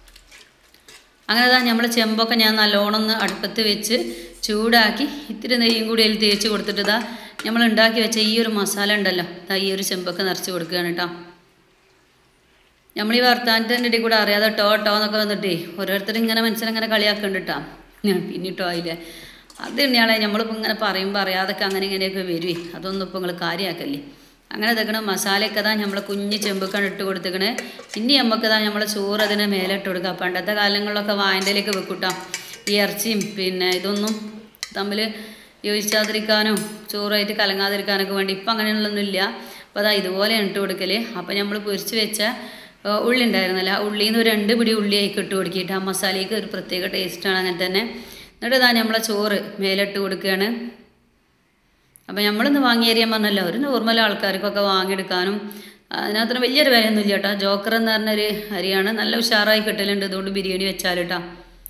അങ്ങനെ അതാ നമ്മൾ ചെമ്പൊക്കെ ഞാൻ നല്ലോണം ഒന്ന് അടുപ്പത്ത് വെച്ച് ചൂടാക്കി ഇത്തിരി നെയ്യും കൂടി അതിൽ തേച്ച് കൊടുത്തിട്ട് ഇതാ നമ്മൾ ഉണ്ടാക്കി വെച്ച ഈ ഒരു മസാല ഉണ്ടല്ലോ ദാ ഈ ഒരു ചെമ്പൊക്കെ നിറച്ച് കൊടുക്കുകയാണ് കേട്ടോ നമ്മൾ ഈ വർത്താനത്തിൻ്റെ ഇടയിൽ കൂടെ അറിയാതെ ടോ ടോ എന്നൊക്കെ വന്നിട്ടേ ഓരോരുത്തർ ഇങ്ങനെ മനസ്സിലങ്ങനെ കളിയാക്കുന്നുണ്ട് കേട്ടോ ഞാൻ പിന്നിട്ടോ ആയില്ലേ അത് തന്നെയാണ് നമ്മളിപ്പോൾ ഇങ്ങനെ പറയുമ്പോൾ അറിയാതൊക്കെ അങ്ങനെ ഇങ്ങനെയൊക്കെ വരുവേ അതൊന്നും ഇപ്പോൾ നിങ്ങൾ കാര്യമാക്കല്ലേ അങ്ങനെ ഇതൊക്കെ മസാലയൊക്കെ താ നമ്മൾ കുഞ്ഞ് ചെമ്പൊക്കെ ഇട്ട് കൊടുത്തേക്കണേ ഇനി നമുക്ക് താ നമ്മളെ ചോറ് അതിനെ മേലെ ഇട്ട് കൊടുക്കുക പണ്ടത്തെ കാലങ്ങളിലൊക്കെ വായൻ്റെലേക്ക് വെക്കൂട്ടോ ഈ ഇറച്ചിയും പിന്നെ ഇതൊന്നും തമ്മിൽ യോജിച്ചാതിരിക്കാനും ചോറായിട്ട് കലങ്ങാതിരിക്കാനൊക്കെ വേണ്ടി ഇപ്പം അങ്ങനെയുള്ളൊന്നുമില്ല അപ്പോൾ അതാ ഇതുപോലെയാണ് ഇട്ട് കൊടുക്കൽ അപ്പോൾ നമ്മൾ പൊരിച്ച് വെച്ച ആ, ഉള്ളി ഉണ്ടായിരുന്നല്ലോ ആ ഉള്ളിയിൽ നിന്ന് ഒരു രണ്ട് പിടി ഉള്ളി ആയിക്ക് ഇട്ട് കൊടുക്കിയിട്ട് ആ മസാലയ്ക്ക് ഒരു പ്രത്യേക ടേസ്റ്റാണ് അങ്ങനെ തന്നെ എന്നിട്ട് ഇതാ നമ്മളെ ചോറ് മേലിട്ട് കൊടുക്കുകയാണ് അപ്പം നമ്മളിന്ന് വാങ്ങിയ അരിയാൻ പറഞ്ഞല്ലോ ഒരു നോർമൽ ആൾക്കാർക്കൊക്കെ വാങ്ങിയെടുക്കാനും അതിനകത്തിന് വലിയൊരു വിലയൊന്നും ഇല്ല കേട്ടോ ജോക്കർ എന്ന് പറഞ്ഞൊരു അരിയാണ് നല്ല ഉഷാറായി കിട്ടലുണ്ട് ഇതുകൊണ്ട് ബിരിയാണി വെച്ചാൽ കേട്ടോ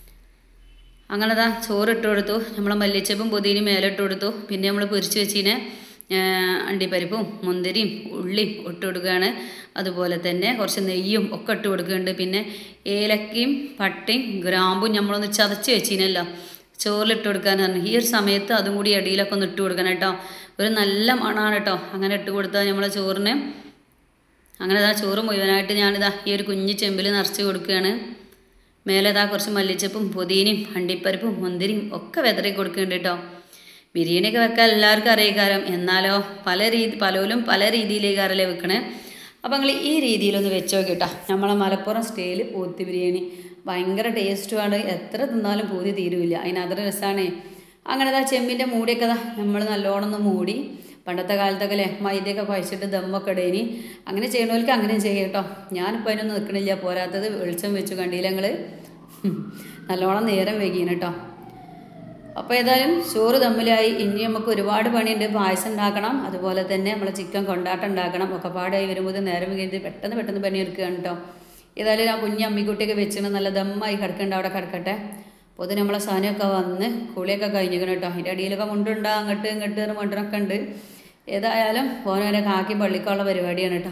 അങ്ങനെ ദാ ചോറ് ഇട്ട് കൊടുത്തു നമ്മൾ മല്ലിച്ചപ്പും പുതിനയും മേലെ ഇട്ട് കൊടുത്തു പിന്നെ നമ്മൾ പൊരിച്ച് വെച്ചിനെ അണ്ടിപ്പരിപ്പും മുന്തിരിയും ഉള്ളിയും ഇട്ട് കൊടുക്കുകയാണ് അതുപോലെ തന്നെ കുറച്ച് നെയ്യും ഒക്കെ ഇട്ട് കൊടുക്കുന്നുണ്ട് പിന്നെ ഏലക്കയും പട്ടയും ഗ്രാമ്പും നമ്മളൊന്ന് ചതച്ച് വെച്ചിനല്ലോ ചോറിലിട്ട് കൊടുക്കാൻ പറഞ്ഞു ഈ ഒരു സമയത്ത് അതും കൂടി അടിയിലൊക്കെ ഒന്ന് ഇട്ട് കൊടുക്കണം കേട്ടോ ഒരു നല്ല മണമാണ് കേട്ടോ അങ്ങനെ ഇട്ട് കൊടുത്താൽ നമ്മളെ ചോറിന് അങ്ങനെ ഇതാ ചോറ് മുഴുവനായിട്ട് ഞാനിതാ ഈ ഒരു കുഞ്ഞ് ചെമ്പിൽ നിറച്ച് കൊടുക്കുകയാണ് മേലെ ഇതാ കുറച്ച് മല്ലിച്ചപ്പും പുതിനയും അണ്ടിപ്പരിപ്പും മുന്തിരിയും ഒക്കെ വെതറി കൊടുക്കുന്നുണ്ട് കേട്ടോ ബിരിയാണിയൊക്കെ വെക്കാൻ എല്ലാവർക്കും അറിയിക്കാരം എന്നാലോ പല രീതി പലരും പല രീതിയിലേക്കാരല്ലേ വെക്കണേ അപ്പം നിങ്ങൾ ഈ രീതിയിലൊന്ന് വെച്ച് നോക്കിട്ടോ നമ്മളെ മലപ്പുറം സ്റ്റൈൽ പോത്തി ബിരിയാണി ഭയങ്കര ടേസ്റ്റുമാണ് എത്ര തിന്നാലും പൂതി തീരുമില്ല അതിനത്ര രസമാണ് അങ്ങനെ ദാ ചെമ്പിൻ്റെ മൂടിയൊക്കെ ദാ നമ്മൾ നല്ലോണം ഒന്ന് മൂടി പണ്ടത്തെ കാലത്തൊക്കെ അല്ലേ മൈദയൊക്കെ കുഴച്ചിട്ട് ദമ്മൊക്കെ ഇടേനി അങ്ങനെ ചെയ്യണവർക്ക് അങ്ങനെ ചെയ്യാം കേട്ടോ ഞാനിപ്പോൾ അതിനൊന്നും നിൽക്കണില്ല പോരാത്തത് വെളിച്ചം വെച്ചു കണ്ടില്ല ഞങ്ങൾ നല്ലോണം നേരം വൈകീന് കേട്ടോ അപ്പോൾ ഏതായാലും ചോറ് തമ്മിലായി ഇനി നമുക്ക് ഒരുപാട് പണിയുണ്ട് പായസം ഉണ്ടാക്കണം അതുപോലെ തന്നെ നമ്മൾ ചിക്കൻ കൊണ്ടാട്ടം ഉണ്ടാക്കണം ഒക്കെ പാടായി വരുമ്പോൾ നേരം കഴിഞ്ഞ് പെട്ടെന്ന് പെട്ടെന്ന് പണിയെടുക്കുകയാണ് കേട്ടോ ഏതായാലും ആ കുഞ്ഞ് അമ്മിക്കുട്ടിയൊക്കെ വെച്ചിട്ട് നല്ല ദമ്മായി കിടക്കണ്ട അവിടെ കിടക്കട്ടെ അപ്പോൾ അത് നമ്മളെ സാധനമൊക്കെ വന്ന് കുളിയൊക്കെ കഴിഞ്ഞിരിക്കണം കേട്ടോ അതിൻ്റെ അടിയിലൊക്കെ മുണ്ടുണ്ടാ അങ്ങോട്ട് ഇങ്ങോട്ട് മുണ്ടനൊക്കെ ഉണ്ട് ഏതായാലും ഓനോനെ കാക്കി പള്ളിക്കുള്ള പരിപാടിയാണ് കേട്ടോ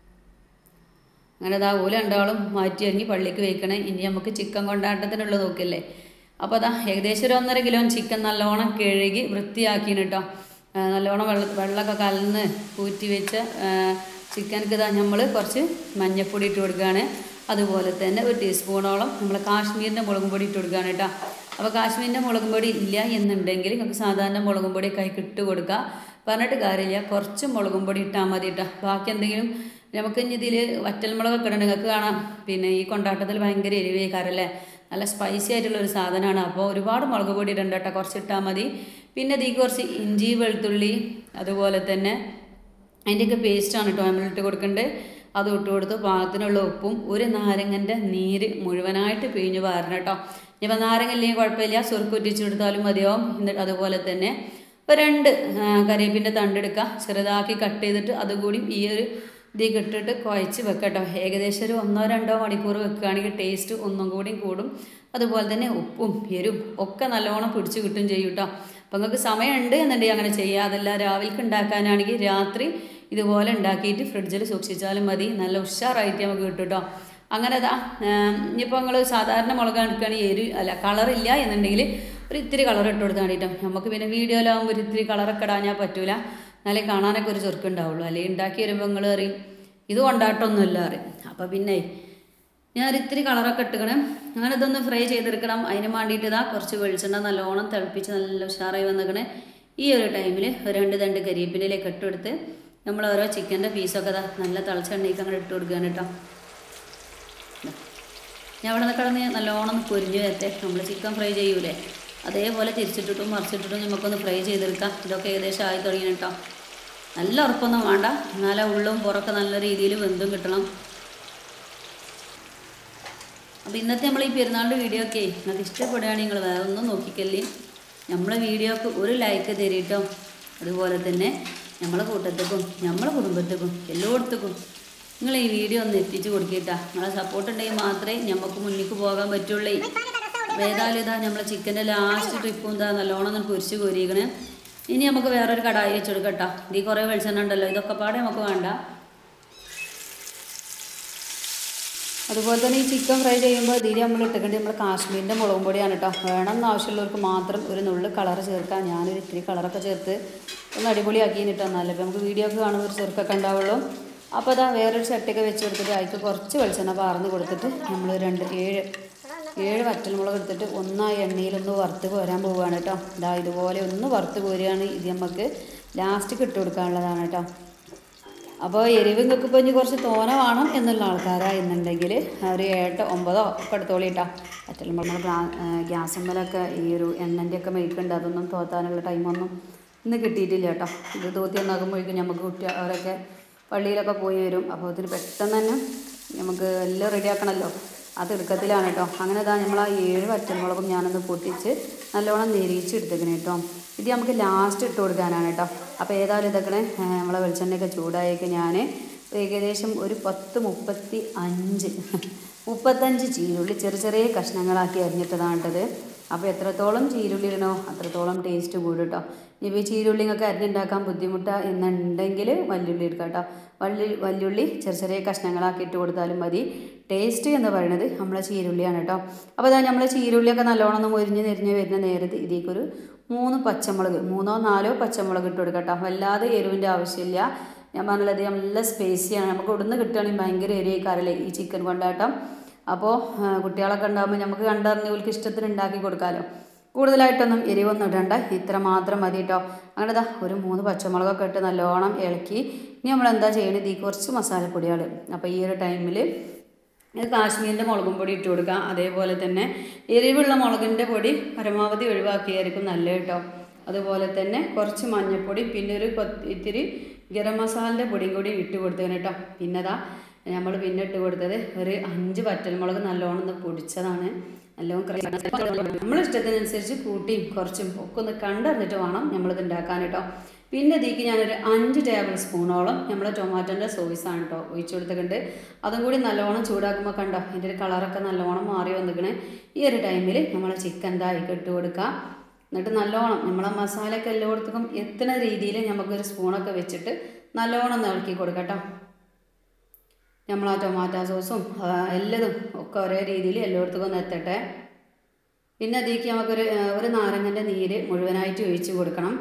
അങ്ങനെ അതാ ഓല രണ്ടാളും മാറ്റി ഒരുങ്ങി പള്ളിക്ക് വെക്കണേ ഇനി നമുക്ക് ചിക്കൻ കൊണ്ടാട്ടത്തിനുള്ളത് നോക്കില്ലേ അപ്പോൾ അതാ ഏകദേശം ഒരു ഒന്നര കിലോ ചിക്കൻ നല്ലോണം കഴുകി വൃത്തിയാക്കിന് കേട്ടോ ആ, നല്ലോണം വെള്ള വെള്ളമൊക്കെ കലന്ന് കൂറ്റി വെച്ച് ചിക്കനക്ക് ഇതാ നമ്മൾ കുറച്ച് മഞ്ഞൾപ്പൊടി ഇട്ട് കൊടുക്കുകയാണ് അതുപോലെ തന്നെ ഒരു ടീസ്പൂണോളം നമ്മൾ കാശ്മീരിൻ്റെ മുളകും പൊടി ഇട്ട് കൊടുക്കുകയാണ് കേട്ടോ അപ്പോൾ കാശ്മീരിൻ്റെ മുളകും പൊടി ഇല്ല എന്നുണ്ടെങ്കിൽ നമുക്ക് സാധാരണ മുളകും പൊടി കൈക്ക് ഇട്ട് കൊടുക്കുക പറഞ്ഞിട്ട് കാര്യമില്ല കുറച്ച് മുളകും പൊടി ഇട്ടാൽ മതി കേട്ടോ ബാക്കി എന്തെങ്കിലും നമുക്ക് ഇനി ഇതിൽ വറ്റൽമുളകൊക്കെ ഇടണം നിങ്ങൾക്ക് കാണാം പിന്നെ ഈ കൊണ്ടാട്ടത്തിൽ ഭയങ്കര എരിവേക്കാരല്ലേ നല്ല സ്പൈസി ആയിട്ടുള്ള ഒരു സാധനമാണ് അപ്പോൾ ഒരുപാട് മുളക് പൊടി ഇടണ്ട കേട്ടോ കുറച്ച് ഇട്ടാൽ മതി പിന്നെ ഇതിൽ കുറച്ച് ഇഞ്ചി വെളുത്തുള്ളി അതുപോലെ തന്നെ അതിൻ്റെയൊക്കെ പേസ്റ്റാണ് കേട്ടോ നമ്മൾ ഇട്ട് കൊടുക്കേണ്ടത് അത് ഇട്ട് കൊടുത്ത് പാകത്തിനുള്ള ഉപ്പും ഒരു നാരങ്ങൻ്റെ നീര് മുഴുവനായിട്ട് പിഴിഞ്ഞ് പാരണം കേട്ടോ ഇനിയിപ്പോൾ നാരങ്ങ ഇല്ലെങ്കിൽ കുഴപ്പമില്ല സുറുക്കുറ്റിച്ച് കൊടുത്താലും മതിയാവും എന്നിട്ട് അതുപോലെ തന്നെ ഒരു രണ്ട് ആ, കരിവേപ്പിൻ്റെ തണ്ടെടുക്കുക ചെറുതാക്കി കട്ട് ചെയ്തിട്ട് അതുകൂടി ഈ ഒരു ഇതിൽ ഇട്ടിട്ട് കുഴച്ച് വെക്കട്ടോ ഏകദേശം ഒരു ഒന്നോ രണ്ടോ മണിക്കൂർ വെക്കുകയാണെങ്കിൽ ടേസ്റ്റ് ഒന്നും കൂടി കൂടും അതുപോലെ തന്നെ ഉപ്പും എരും ഒക്കെ നല്ലോണം പിടിച്ച് കിട്ടും ചെയ്യും കേട്ടോ അപ്പം നിങ്ങൾക്ക് സമയമുണ്ട് എന്നുണ്ടെങ്കിൽ അങ്ങനെ ചെയ്യുക അതല്ല രാവിലേക്ക് ഉണ്ടാക്കാനാണെങ്കിൽ രാത്രി ഇതുപോലെ ഉണ്ടാക്കിയിട്ട് ഫ്രിഡ്ജിൽ സൂക്ഷിച്ചാലും മതി നല്ല ഉഷാറായിട്ട് നമുക്ക് കിട്ടും കേട്ടോ അങ്ങനെ അതാ ഇനിയിപ്പോൾ നിങ്ങൾ സാധാരണ മുളക് എടുക്കുകയാണെങ്കിൽ എരി അല്ല കളറില്ല എന്നുണ്ടെങ്കിൽ ഒരു ഇത്തിരി കളർ ഇട്ട് കൊടുത്താൽ മതി കേട്ടോ നമുക്ക് പിന്നെ വീഡിയോയിലാകുമ്പോൾ ഒരു ഇത്തിരി കളറൊക്കെ ഇടാഞ്ഞാൽ പറ്റൂല എന്നാലേ കാണാനൊക്കെ ഒരു ചുരുക്കുണ്ടാവുള്ളൂ അല്ലെങ്കിൽ ഉണ്ടാക്കി വരുമ്പോൾ നിങ്ങൾ അറിയും ഇത് കൊണ്ടാട്ടമൊന്നുമില്ല അറിയും അപ്പോൾ പിന്നെ ഞാൻ ഇത്തിരി കളറൊക്കെ ഇട്ടുക്കണം അങ്ങനെ ഇതൊന്ന് ഫ്രൈ ചെയ്തെടുക്കണം അതിന് വേണ്ടിയിട്ട് ഇതാ കുറച്ച് വെളിച്ചെണ്ണ നല്ലോണം തിളപ്പിച്ച് നല്ല ഉഷാറായി വന്നിക്കണേ ഈ ഒരു ടൈമിൽ ഒരു രണ്ട് തണ്ട് കരിവേപ്പിലേക്ക് ഇട്ടെടുത്ത് നമ്മൾ ഓരോ ചിക്കൻ്റെ പീസൊക്കെ ഇതാ നല്ല തിളച്ചെണ്ണയ്ക്ക് അങ്ങോട്ട് ഇട്ട് കൊടുക്കുകയാണ് കേട്ടോ ഞാൻ അവിടെ നിന്ന് കിടന്ന് നല്ലോണം പൊരിഞ്ഞു വരട്ടെ നമ്മൾ ചിക്കൻ ഫ്രൈ ചെയ്യൂലേ അതേപോലെ തിരിച്ചിട്ടിട്ടും മറിച്ചിട്ടിട്ടും നമുക്കൊന്ന് ഫ്രൈ ചെയ്തെടുക്കാം ഇതൊക്കെ ഏകദേശം ആയി തുടങ്ങി കേട്ടോ നല്ല ഉറപ്പൊന്നും വേണ്ട എന്നാലേ ഉള്ളും പുറമൊക്കെ നല്ല രീതിയിൽ വെന്തും കിട്ടണം അപ്പോൾ ഇന്നത്തെ നമ്മൾ ഈ പെരുന്നാളിൻ്റെ വീഡിയോ ഒക്കെ നിങ്ങൾക്ക് ഇഷ്ടപ്പെടുകയാണെങ്കിൽ നിങ്ങൾ വേറെ ഒന്നും നോക്കിക്കല്ലേ നമ്മളെ വീഡിയോക്ക് ഒരു ലൈക്ക് തരീട്ടോ അതുപോലെ തന്നെ നമ്മളെ കൂട്ടത്തേക്കും നമ്മളെ കുടുംബത്തേക്കും എല്ലായിടത്തേക്കും നിങ്ങൾ ഈ വീഡിയോ ഒന്ന് എത്തിച്ചു കൊടുക്കിട്ടാ നിങ്ങളെ സപ്പോർട്ട് ഉണ്ടെങ്കിൽ മാത്രമേ നമുക്ക് മുന്നിലേക്ക് പോകാൻ പറ്റുള്ളൂ അപ്പോൾ ഏതായാലും ഇതാ നമ്മളെ ചിക്കൻ്റെ ലാസ്റ്റ് ട്രിപ്പും ഇതാ നല്ലോണം ഒന്ന് പൊരിച്ച് കോരിക്കണേ ഇനി നമുക്ക് വേറൊരു കടായി വെച്ചെടുക്കട്ടോ ഇതിൽ കുറേ വെളിച്ചെണ്ണ ഉണ്ടല്ലോ ഇതൊക്കെ പാടെ നമുക്ക് വേണ്ട അതുപോലെ തന്നെ ഈ ചിക്കൻ ഫ്രൈ ചെയ്യുമ്പോൾ ഇതിൽ നമ്മൾ ഇട്ടുകൊണ്ട് നമ്മൾ കാശ്മീരിൻ്റെ മുളകും പൊടിയാണ് കേട്ടോ വേണമെന്ന് ആവശ്യമുള്ളവർക്ക് മാത്രം ഒരു നുള്ളു കളർ ചേർക്കാം ഞാനൊരു ഇത്തിരി കളറൊക്കെ ചേർത്ത് ഒന്ന് അടിപൊളിയാക്കി ഇട്ടോ എന്നാലേ അപ്പോൾ നമുക്ക് വീഡിയോ ഒക്കെ കാണുമ്പോൾ ഒരു ചെറുക്കൊക്കെ ഉണ്ടാവുള്ളൂ അപ്പോൾ അതാ വേറൊരു ചട്ടിയൊക്കെ വെച്ച് കൊടുത്തിട്ട് അതിലേക്ക് കുറച്ച് വെളിച്ചെണ്ണ പാർന്ന് കൊടുത്തിട്ട് നമ്മൾ രണ്ട് ഏഴ് ഏഴ് വറ്റൽമുളക് എടുത്തിട്ട് ഒന്നായി എണ്ണയിലൊന്ന് വറുത്ത് കോരാൻ പോവുകയാണ് കേട്ടോ ഇതാ ഇതുപോലെ ഒന്ന് വറുത്ത് കോരുകയാണ് ഇത് നമുക്ക് ലാസ്റ്റ് ഇട്ട് കൊടുക്കാനുള്ളതാണ് കേട്ടോ അപ്പോൾ എരിവ് നിങ്ങൾക്ക് ഇപ്പോൾ ഇനി കുറച്ച് തോന വേണം എന്നുള്ള ആൾക്കാരായിരുന്നുണ്ടെങ്കിൽ ഒരു എട്ട് ഒമ്പതോ ഒക്കെ എടുത്തോളി കേട്ടോ പറ്റുമ്പോൾ നമ്മൾ ഗ്യാസുമ്മലൊക്കെ ഈ ഒരു എണ്ണൻ്റെ ഒക്കെ മേക്കുണ്ട് അതൊന്നും തോത്താനുള്ള ടൈമൊന്നും ഇന്ന് കിട്ടിയിട്ടില്ല കേട്ടോ ഇത് തോത്തി എന്നാകുമ്പോഴേക്കും നമുക്ക് കുട്ടി അവരൊക്കെ പള്ളിയിലൊക്കെ പോയി വരും അപ്പോൾ ഇതിന് പെട്ടെന്ന് തന്നെ നമുക്ക് എല്ലാം റെഡിയാക്കണമല്ലോ ആ തിടുക്കത്തിലാണ് കേട്ടോ അങ്ങനെ ഇതാ നമ്മൾ ആ ഏഴ് വറ്റൽമുളകും ഞാനൊന്ന് പൊട്ടിച്ച് നല്ലോണം നെരിയിച്ച് എടുത്തേക്കണേ കേട്ടോ ഇത് നമുക്ക് ലാസ്റ്റ് ഇട്ട് കൊടുക്കാനാണ് കേട്ടോ അപ്പോൾ ഏതായാലും ഇതൊക്കെ നമ്മളെ വെളിച്ചെണ്ണയൊക്കെ ചൂടായേക്ക് ഞാൻ ഏകദേശം ഒരു പത്ത് മുപ്പത്തി അഞ്ച് മുപ്പത്തഞ്ച് ചീരുള്ളി ചെറിയ ചെറിയ കഷ്ണങ്ങളാക്കി അരിഞ്ഞിട്ടതാണ് കേട്ടത് അപ്പോൾ എത്രത്തോളം ചീരുള്ളി ഇടണോ അത്രത്തോളം ടേസ്റ്റ് കൂടും കേട്ടോ ഇനി ഈ ചീരുള്ളി നിങ്ങൾക്ക് അരിഞ്ഞുണ്ടാക്കാൻ ബുദ്ധിമുട്ടാ എന്നുണ്ടെങ്കിൽ വല്യുള്ളി എടുക്കാം കേട്ടോ വള്ളി വല്യുള്ളി ചെറിയ ചെറിയ കഷ്ണങ്ങളാക്കി ഇട്ട് കൊടുത്താലും മതി ടേസ്റ്റ് എന്ന് പറയുന്നത് നമ്മളെ ചീരുള്ളിയാണ് കേട്ടോ അപ്പോൾ അതാ നമ്മളെ ചീരുള്ളിയൊക്കെ നല്ലോണം ഒന്ന് മുരിഞ്ഞ് നെരിഞ്ഞ് വരുന്ന നേരത്ത് ഇതിലേക്കൊരു മൂന്ന് പച്ചമുളക് മൂന്നോ നാലോ പച്ചമുളക് ഇട്ട് കൊടുക്കാം കേട്ടോ വല്ലാതെ എരിവിൻ്റെ ആവശ്യമില്ല ഞാൻ പറഞ്ഞത് നല്ല സ്പേസിയാണ് നമുക്ക് ഇവിടുന്ന് കിട്ടുകയാണെങ്കിൽ ഭയങ്കര എരിയേക്കാറല്ലേ ഈ ചിക്കൻ കൊണ്ടാട്ടം അപ്പോൾ കുട്ടികളൊക്കെ ഉണ്ടാകുമ്പോൾ നമുക്ക് കണ്ടറിഞ്ഞ് ഇവർക്ക് ഇഷ്ടത്തിന് ഉണ്ടാക്കി കൊടുക്കാമല്ലോ കൂടുതലായിട്ടൊന്നും എരിവൊന്നും ഇടണ്ട ഇത്ര മാത്രം മതി കേട്ടോ അങ്ങനെ ദാ ഒരു മൂന്ന് പച്ചമുളകൊക്കെ ഇട്ട് നല്ലോണം ഇളക്കി ഇനി നമ്മൾ എന്താ ചെയ്യണത് ഇതിൽ കുറച്ച് മസാലപ്പൊടികൾ അപ്പോൾ ഈ ഒരു ടൈമിൽ ഇത് കാശ്മീരിൻ്റെ മുളകും പൊടി ഇട്ട് കൊടുക്കുക അതേപോലെ തന്നെ എരിവുള്ള മുളകിൻ്റെ പൊടി പരമാവധി ഒഴിവാക്കിയായിരിക്കും നല്ല കേട്ടോ അതുപോലെ തന്നെ കുറച്ച് മഞ്ഞൾപ്പൊടി പിന്നെ ഒരു കൊത്ത് ഇത്തിരി ഗരം മസാലൻ്റെ പൊടിയും കൂടി ഇട്ട് കൊടുത്തതിന് കേട്ടോ പിന്നെ അതാ നമ്മൾ പിന്നെ ഇട്ട് കൊടുത്തത് ഒരു അഞ്ച് വറ്റൽമുളക് നല്ലോണം ഒന്ന് പൊടിച്ചതാണ് നല്ലോണം നമ്മളെ ഇഷ്ടത്തിനനുസരിച്ച് കൂട്ടിയും കുറച്ചും ഒക്കെ ഒന്ന് കണ്ടറിഞ്ഞിട്ട് വേണം നമ്മളിത് ഉണ്ടാക്കാൻ കേട്ടോ പിന്നെ ഇതിലേക്ക് ഞാനൊരു അഞ്ച് ടേബിൾ സ്പൂണോളം നമ്മൾ ടൊമാറ്റോൻ്റെ സോയിസാണ് കേട്ടോ ഒഴിച്ചു കൊടുത്തിട്ടുണ്ട് അതും കൂടി നല്ലോണം ചൂടാക്കുമ്പോൾ കണ്ടോ അതിൻ്റെ ഒരു കളറൊക്കെ നല്ലോണം മാറി വന്നിക്കണേ ഈ ഒരു ടൈമിൽ നമ്മൾ ചിക്കൻ ദായിക്ക് ഇട്ട് കൊടുക്കുക എന്നിട്ട് നല്ലോണം നമ്മളെ മസാലയൊക്കെ എല്ലായിടത്തും എത്തുന്ന രീതിയിൽ നമുക്കൊരു സ്പൂണൊക്കെ വെച്ചിട്ട് നല്ലോണം ഒന്ന് ഇളക്കി കൊടുക്കാം കേട്ടോ നമ്മൾ ആ ടൊമാറ്റോ സോസും ആ, എല്ലതും ഒക്കെ ഒരേ രീതിയിൽ എല്ലായിടത്തും ഒന്ന് എത്തട്ടെ പിന്നെ അതിലേക്ക് നമുക്കൊരു ആ, ഒരു നാരങ്ങൻ്റെ നീര് മുഴുവനായിട്ട് ഒഴിച്ച് കൊടുക്കണം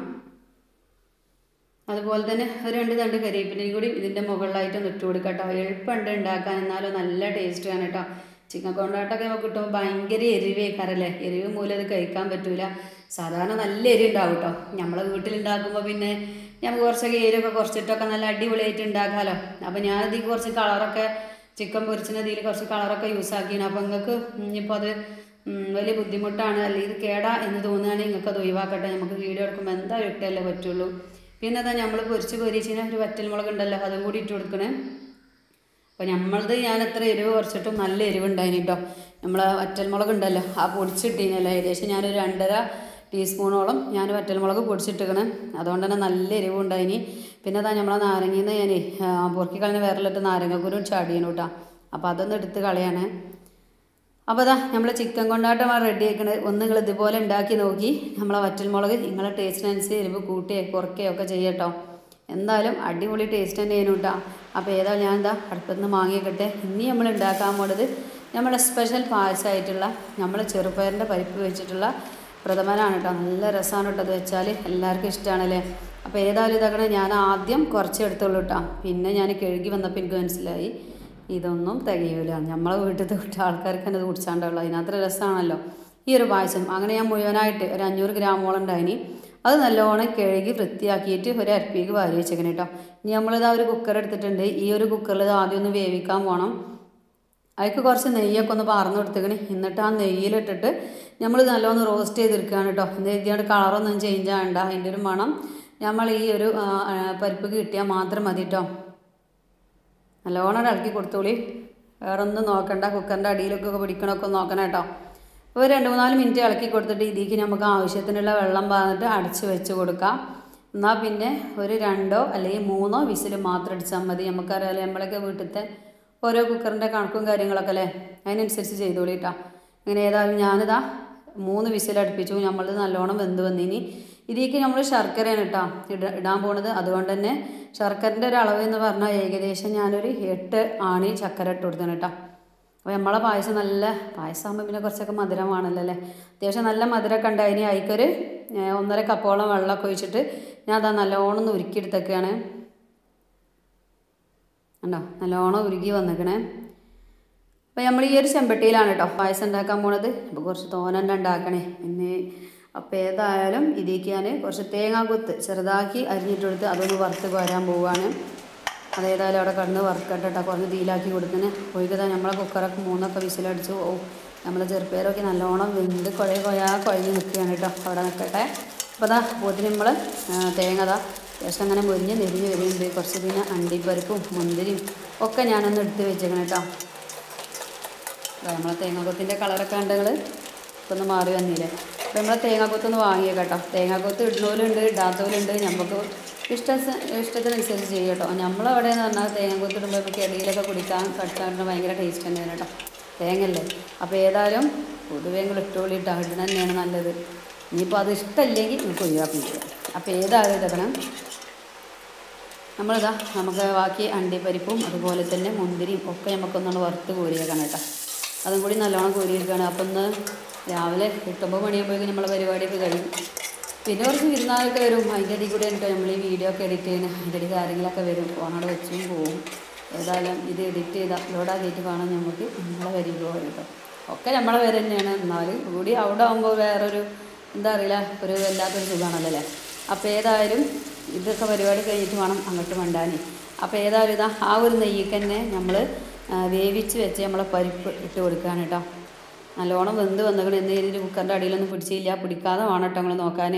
അതുപോലെ തന്നെ ഒരു രണ്ട് തണ്ട് കരിവേപ്പിലയും കൂടി ഇതിൻ്റെ മുകളിലായിട്ടൊന്ന് ഇട്ട് കൊടുക്കാം കേട്ടോ എളുപ്പമുണ്ട് ഉണ്ടാക്കാൻ എന്നാലും നല്ല ടേസ്റ്റ് ആണ് കേട്ടോ ചിക്കൻ കൊണ്ടാട്ടമൊക്കെ നമുക്ക് കിട്ടുമ്പോൾ ഭയങ്കര എരിവേക്കാറല്ലേ എരിവ് മൂലം അത് കഴിക്കാൻ പറ്റൂല സാധാരണ നല്ല എരി ഉണ്ടാവും കേട്ടോ നമ്മളെ വീട്ടിലുണ്ടാക്കുമ്പോൾ പിന്നെ നമുക്ക് കുറച്ചൊക്കെ എരിവൊക്കെ കുറച്ചിട്ടൊക്കെ നല്ല അടിപൊളിയായിട്ട് ഉണ്ടാക്കാമല്ലോ അപ്പോൾ ഞാനതിൽ കുറച്ച് കളറൊക്കെ ചിക്കൻ പൊരിച്ചതിൽ കുറച്ച് കളറൊക്കെ യൂസ് ആക്കിയാണ് അപ്പോൾ നിങ്ങൾക്ക് ഇനിയിപ്പോൾ അത് ഉം, വലിയ ബുദ്ധിമുട്ടാണ് അല്ലെങ്കിൽ ഇത് കേടാ എന്ന് തോന്നുകയാണെങ്കിൽ നിങ്ങൾക്ക് അത് ഒഴിവാക്കട്ടെ നമുക്ക് വീഡിയോ എടുക്കുമ്പോൾ എന്തായാലും ഇട്ടല്ലേ പറ്റുള്ളൂ പിന്നെ അതാ നമ്മൾ പൊരിച്ച് പൊരിച്ചിന് ഒരു വറ്റൽമുളക് ഉണ്ടല്ലോ അതും കൂടി ഇട്ട് കൊടുക്കണേ അപ്പോൾ നമ്മളത് ഞാൻ എത്ര എരിവ് കുറച്ചിട്ടും നല്ല എരിവുണ്ടായിന് കേട്ടോ നമ്മൾ വറ്റൽമുളക് ഉണ്ടല്ലോ ആ പൊടിച്ചിട്ടീനല്ലോ ഏകദേശം ഞാനൊരു രണ്ടര ടീസ്പൂണോളം ഞാൻ വറ്റൽമുളക് പൊടിച്ചിട്ടിക്കണേ അതുകൊണ്ട് തന്നെ നല്ല എരിവുണ്ടായിനി പിന്നെ അതാ നമ്മളെ നാരങ്ങയിൽ നിന്ന് ഞാൻ പൊറുക്കി കളഞ്ഞ വേറെല്ലിട്ട് നാരങ്ങക്കുരും ചാടിയനു കേട്ടോ അപ്പോൾ അതൊന്ന് എടുത്ത് കളയാണേ അപ്പോൾ അതാ നമ്മൾ ചിക്കൻ കൊണ്ടാട്ടമാണ് റെഡി ആക്കണത് ഒന്ന് നിങ്ങൾ ഇതുപോലെ ഉണ്ടാക്കി നോക്കി നമ്മളെ വറ്റൽമുളക് നിങ്ങളെ ടേസ്റ്റിനനുസരിച്ച് എരിവ് കൂട്ടുകയോ കുറയ്ക്കുകയോ ഒക്കെ ചെയ്യട്ടോ എന്തായാലും അടിപൊളി ടേസ്റ്റ് തന്നെ ആയിരുന്നു കേട്ടോ അപ്പോൾ ഏതാ ഞാൻ എന്താ അടുപ്പത്ത് നിന്ന് വാങ്ങിയേക്കട്ടെ ഇനി നമ്മൾ ഉണ്ടാക്കാൻ പോണത് നമ്മളെ സ്പെഷ്യൽ പായസമായിട്ടുള്ള നമ്മൾ ചെറുപയറിൻ്റെ പരിപ്പ് വെച്ചിട്ടുള്ള പ്രഥമനാണ് കേട്ടോ നല്ല രസമാണ് കേട്ടോ അത് വെച്ചാൽ എല്ലാവർക്കും ഇഷ്ടമാണല്ലേ അപ്പോൾ ഏതായാലും ഇതാക്കണേ ഞാൻ ആദ്യം കുറച്ച് എടുത്തുള്ളൂ കേട്ടോ പിന്നെ ഞാൻ കഴുകി വന്നപ്പോൾ എനിക്ക് മനസ്സിലായി ഇതൊന്നും തികയൂല നമ്മളെ വീട്ടിലത്തെ വിട്ട ആൾക്കാർക്ക് തന്നെ ഇത് കുടിച്ചാണ്ടുള്ളൂ അതിനകത്ത് രസമാണല്ലോ ഈ ഒരു പായസം അങ്ങനെ ഞാൻ മുഴുവനായിട്ട് ഒരു അഞ്ഞൂറ് ഗ്രാമോളം ഉണ്ടായിനി അത് നല്ലോണം കഴുകി വൃത്തിയാക്കിയിട്ട് ഒരു അരപ്പിക്ക് വാരി വെച്ചേക്കണം കേട്ടോ ഇനി നമ്മളിത് ഒരു കുക്കർ എടുത്തിട്ടുണ്ട് ഈ ഒരു കുക്കറിൽ ഇത് ആദ്യം ഒന്ന് വേവിക്കാൻ പോകണം അതിക്ക് കുറച്ച് നെയ്യൊക്കെ ഒന്ന് പാർന്ന് കൊടുത്തേക്കണേ എന്നിട്ട് ആ നെയ്യിലിട്ടിട്ട് നമ്മൾ നല്ലോണം റോസ്റ്റ് ചെയ്തെടുക്കുകയാണ് കേട്ടോ എന്ന് എഴുതിയാണ്ട് കളറൊന്നും ചേഞ്ച് ആകണ്ട അതിൻ്റെ ഒരു മണം നമ്മൾ ഈ ഒരു ആ, ആ, പരിപ്പ് കിട്ടിയാൽ മാത്രം മതി കേട്ടോ നല്ലോണം ഇളക്കി കൊടുത്തോളി വേറെ ഒന്നും നോക്കണ്ട കുക്കറിൻ്റെ അടിയിലൊക്കെ പിടിക്കണമൊക്കെ നോക്കണം കേട്ടോ ഒരു രണ്ട് മൂന്നാല് മിനിറ്റ് ഇളക്കി കൊടുത്തിട്ട് ഇതിലേക്ക് നമുക്ക് ആവശ്യത്തിനുള്ള വെള്ളം പാർന്നിട്ട് അടച്ച് വെച്ച് കൊടുക്കാം എന്നാൽ പിന്നെ ഒരു രണ്ടോ അല്ലെങ്കിൽ മൂന്നോ വിസിൽ മാത്രം അടിച്ചാൽ മതി നമുക്കറിയാലോ നമ്മളൊക്കെ വീട്ടിലത്തെ ഓരോ കുക്കറിൻ്റെ കണക്കും കാര്യങ്ങളൊക്കെ അല്ലേ അതിനനുസരിച്ച് ചെയ്തോളി കേട്ടോ ഇങ്ങനെ ഏതായാലും ഞാനിതാ മൂന്ന് വിസിൽ അടുപ്പിച്ചു നമ്മൾ നല്ലോണം വെന്ത് വന്നിനി ഇതിലേക്ക് നമ്മൾ ശർക്കരയാണ് കേട്ടോ ഇട ഇടാൻ പോണത് അതുകൊണ്ട് തന്നെ ശർക്കരൻ്റെ ഒരു അളവ് എന്ന് പറഞ്ഞാൽ ഏകദേശം ഞാനൊരു എട്ട് ആണി ചക്കര ഇട്ട് കൊടുത്തേനെ കേട്ടോ അപ്പോൾ നമ്മളെ പായസം നല്ല പായസം ആകുമ്പോൾ പിന്നെ കുറച്ചൊക്കെ മധുരമാണല്ലോ അല്ലേ അത്യാവശ്യം നല്ല മധുരമൊക്കെ ഉണ്ടായിനി അതിക്കൊരു ഏഹ്, ഒന്നര കപ്പോളം വെള്ളമൊക്കെ ഒഴിച്ചിട്ട് ഞാൻ അതാ നല്ലോണം ഒന്ന് ഉരുക്കിയെടുത്തേക്കാണ് ഉണ്ടോ നല്ലോണം ഉരുകി വന്നേക്കണേ അപ്പോൾ നമ്മൾ ഈ ഒരു ചെമ്പട്ടിയിലാണ് കേട്ടോ പായസം ഉണ്ടാക്കാൻ പോണത് അപ്പോൾ കുറച്ച് തോനണ്ട ഉണ്ടാക്കണേ പിന്നെ അപ്പോൾ ഏതായാലും ഇതിലേക്ക് ഞാൻ കുറച്ച് തേങ്ങാക്കൊത്ത് ചെറുതാക്കി അരിഞ്ഞിട്ടെടുത്ത് അതൊന്ന് വറുത്ത് കോരാൻ പോവുകയാണ് അതേതായാലും അവിടെ കിടന്ന് വറുക്കട്ടെ കേട്ടോ കുറഞ്ഞ് തീലാക്കി കൊടുത്തിന് ഒഴുകതാ നമ്മളെ കുക്കറൊക്കെ മൂന്നൊക്കെ വിസിലടിച്ച് പോവും നമ്മളെ ചെറുപ്പേരൊക്കെ നല്ലോണം വെന്ത് കുഴയ കൊയാ കുഴഞ്ഞ് നിൽക്കുകയാണ് കേട്ടോ അവിടെ നിൽക്കട്ടെ അപ്പോൾ അതാ പോത്തിന് നമ്മൾ തേങ്ങതാ ശേഷം അങ്ങനെ മുരിഞ്ഞ് നെരിഞ്ഞ് വരുന്നുണ്ട് കുറച്ച് പിന്നെ അണ്ടിപ്പരിപ്പും മുന്തിരിയും ഒക്കെ ഞാനൊന്ന് എടുത്ത് വെച്ചേക്കണം കേട്ടോ ദാ നമ്മളെ തേങ്ങാക്കൊത്തിൻ്റെ കളറൊക്കെ കണ്ടങ്ങൾ ഇപ്പം ഒന്ന് മാറി വന്നില്ലേ അപ്പോൾ നമ്മളെ തേങ്ങാക്കൊത്തൊന്ന് വാങ്ങിയ കേട്ടോ തേങ്ങാക്കൊത്ത് ഇടുന്നവരുണ്ട് ഇടാത്തവരുണ്ട് നമുക്ക് ഇഷ്ട ഇഷ്ടത്തിനനുസരിച്ച് ചെയ്യും കേട്ടോ നമ്മളവിടെ എന്ന് പറഞ്ഞാൽ തേങ്ങാക്കൊത്ത് ഇടുമ്പോൾ നമുക്ക് ഇടയിലൊക്കെ കുടിക്കാൻ കടിച്ചാൽ ഭയങ്കര ടേസ്റ്റ് തന്നെയാണ് കേട്ടോ തേങ്ങല്ലേ അപ്പോൾ ഏതായാലും പൊതുവേ നിങ്ങൾ ഇട്ടോളി ഇട്ടാ ഇടുന്ന തന്നെയാണ് നല്ലത് ഇനിയിപ്പോൾ അത് ഇഷ്ടമില്ലെങ്കിൽ നിങ്ങൾക്ക് ഒഴിവാക്കും ചെയ്യാം അപ്പോൾ ഏതായാലും ഇടണം നമ്മളിതാ നമുക്ക് ബാക്കി അണ്ടിപ്പരിപ്പും അതുപോലെ തന്നെ മുന്തിരിയും ഒക്കെ നമുക്കൊന്നാണ് വറുത്ത് കോരിയേക്കണം കേട്ടോ അതും കൂടി നല്ലോണം കോരിയെടുക്കുകയാണ് അപ്പം ഒന്ന് രാവിലെ എട്ടൊമ്പത് മണിയാകുമ്പോഴേക്കും നമ്മളെ പരിപാടിയൊക്കെ കഴിയും പിന്നെ കുറച്ച് വിരുന്നാളൊക്കെ വരും അതിൻ്റെ ഇടയിൽ കൂടെ കേട്ടോ നമ്മൾ ഈ വീഡിയോ ഒക്കെ എഡിറ്റ് ചെയ്യുന്നത് അതിൻ്റെ ഇടയിൽ കാര്യങ്ങളൊക്കെ വരും ഫോണോട് വെച്ചും പോവും ഏതായാലും ഇത് എഡിറ്റ് ചെയ്ത് അപ്ലോഡ് ആക്കിയിട്ട് വേണം നമുക്ക് നമ്മളെ വരിക കേട്ടോ ഒക്കെ നമ്മളെ പേര് തന്നെയാണ് എന്നാലും കൂടി അവിടെ ആകുമ്പോൾ വേറൊരു എന്താ അറിയില്ല ഒരു വല്ലാത്തൊരു സുഖമാണല്ലോ അല്ലേ അപ്പോൾ ഏതായാലും ഇതൊക്കെ പരിപാടി കഴിഞ്ഞിട്ട് വേണം അങ്ങോട്ട് മണ്ടാൻ അപ്പോൾ ഏതായാലും ഇതാ ആ ഒരു നെയ്യ്ക്ക് തന്നെ നമ്മൾ വേവിച്ച് വെച്ച് നമ്മളെ പരിപ്പ് ഇട്ട് കൊടുക്കുകയാണ് കേട്ടോ നല്ലോണം വെന്ത് വന്നേക്കണം എന്ന് ഇതിൽ കുക്കറിൻ്റെ അടിയിലൊന്നും പിടിച്ചില്ല പിടിക്കാതെ വേണം കേട്ടോ നമ്മൾ നോക്കാൻ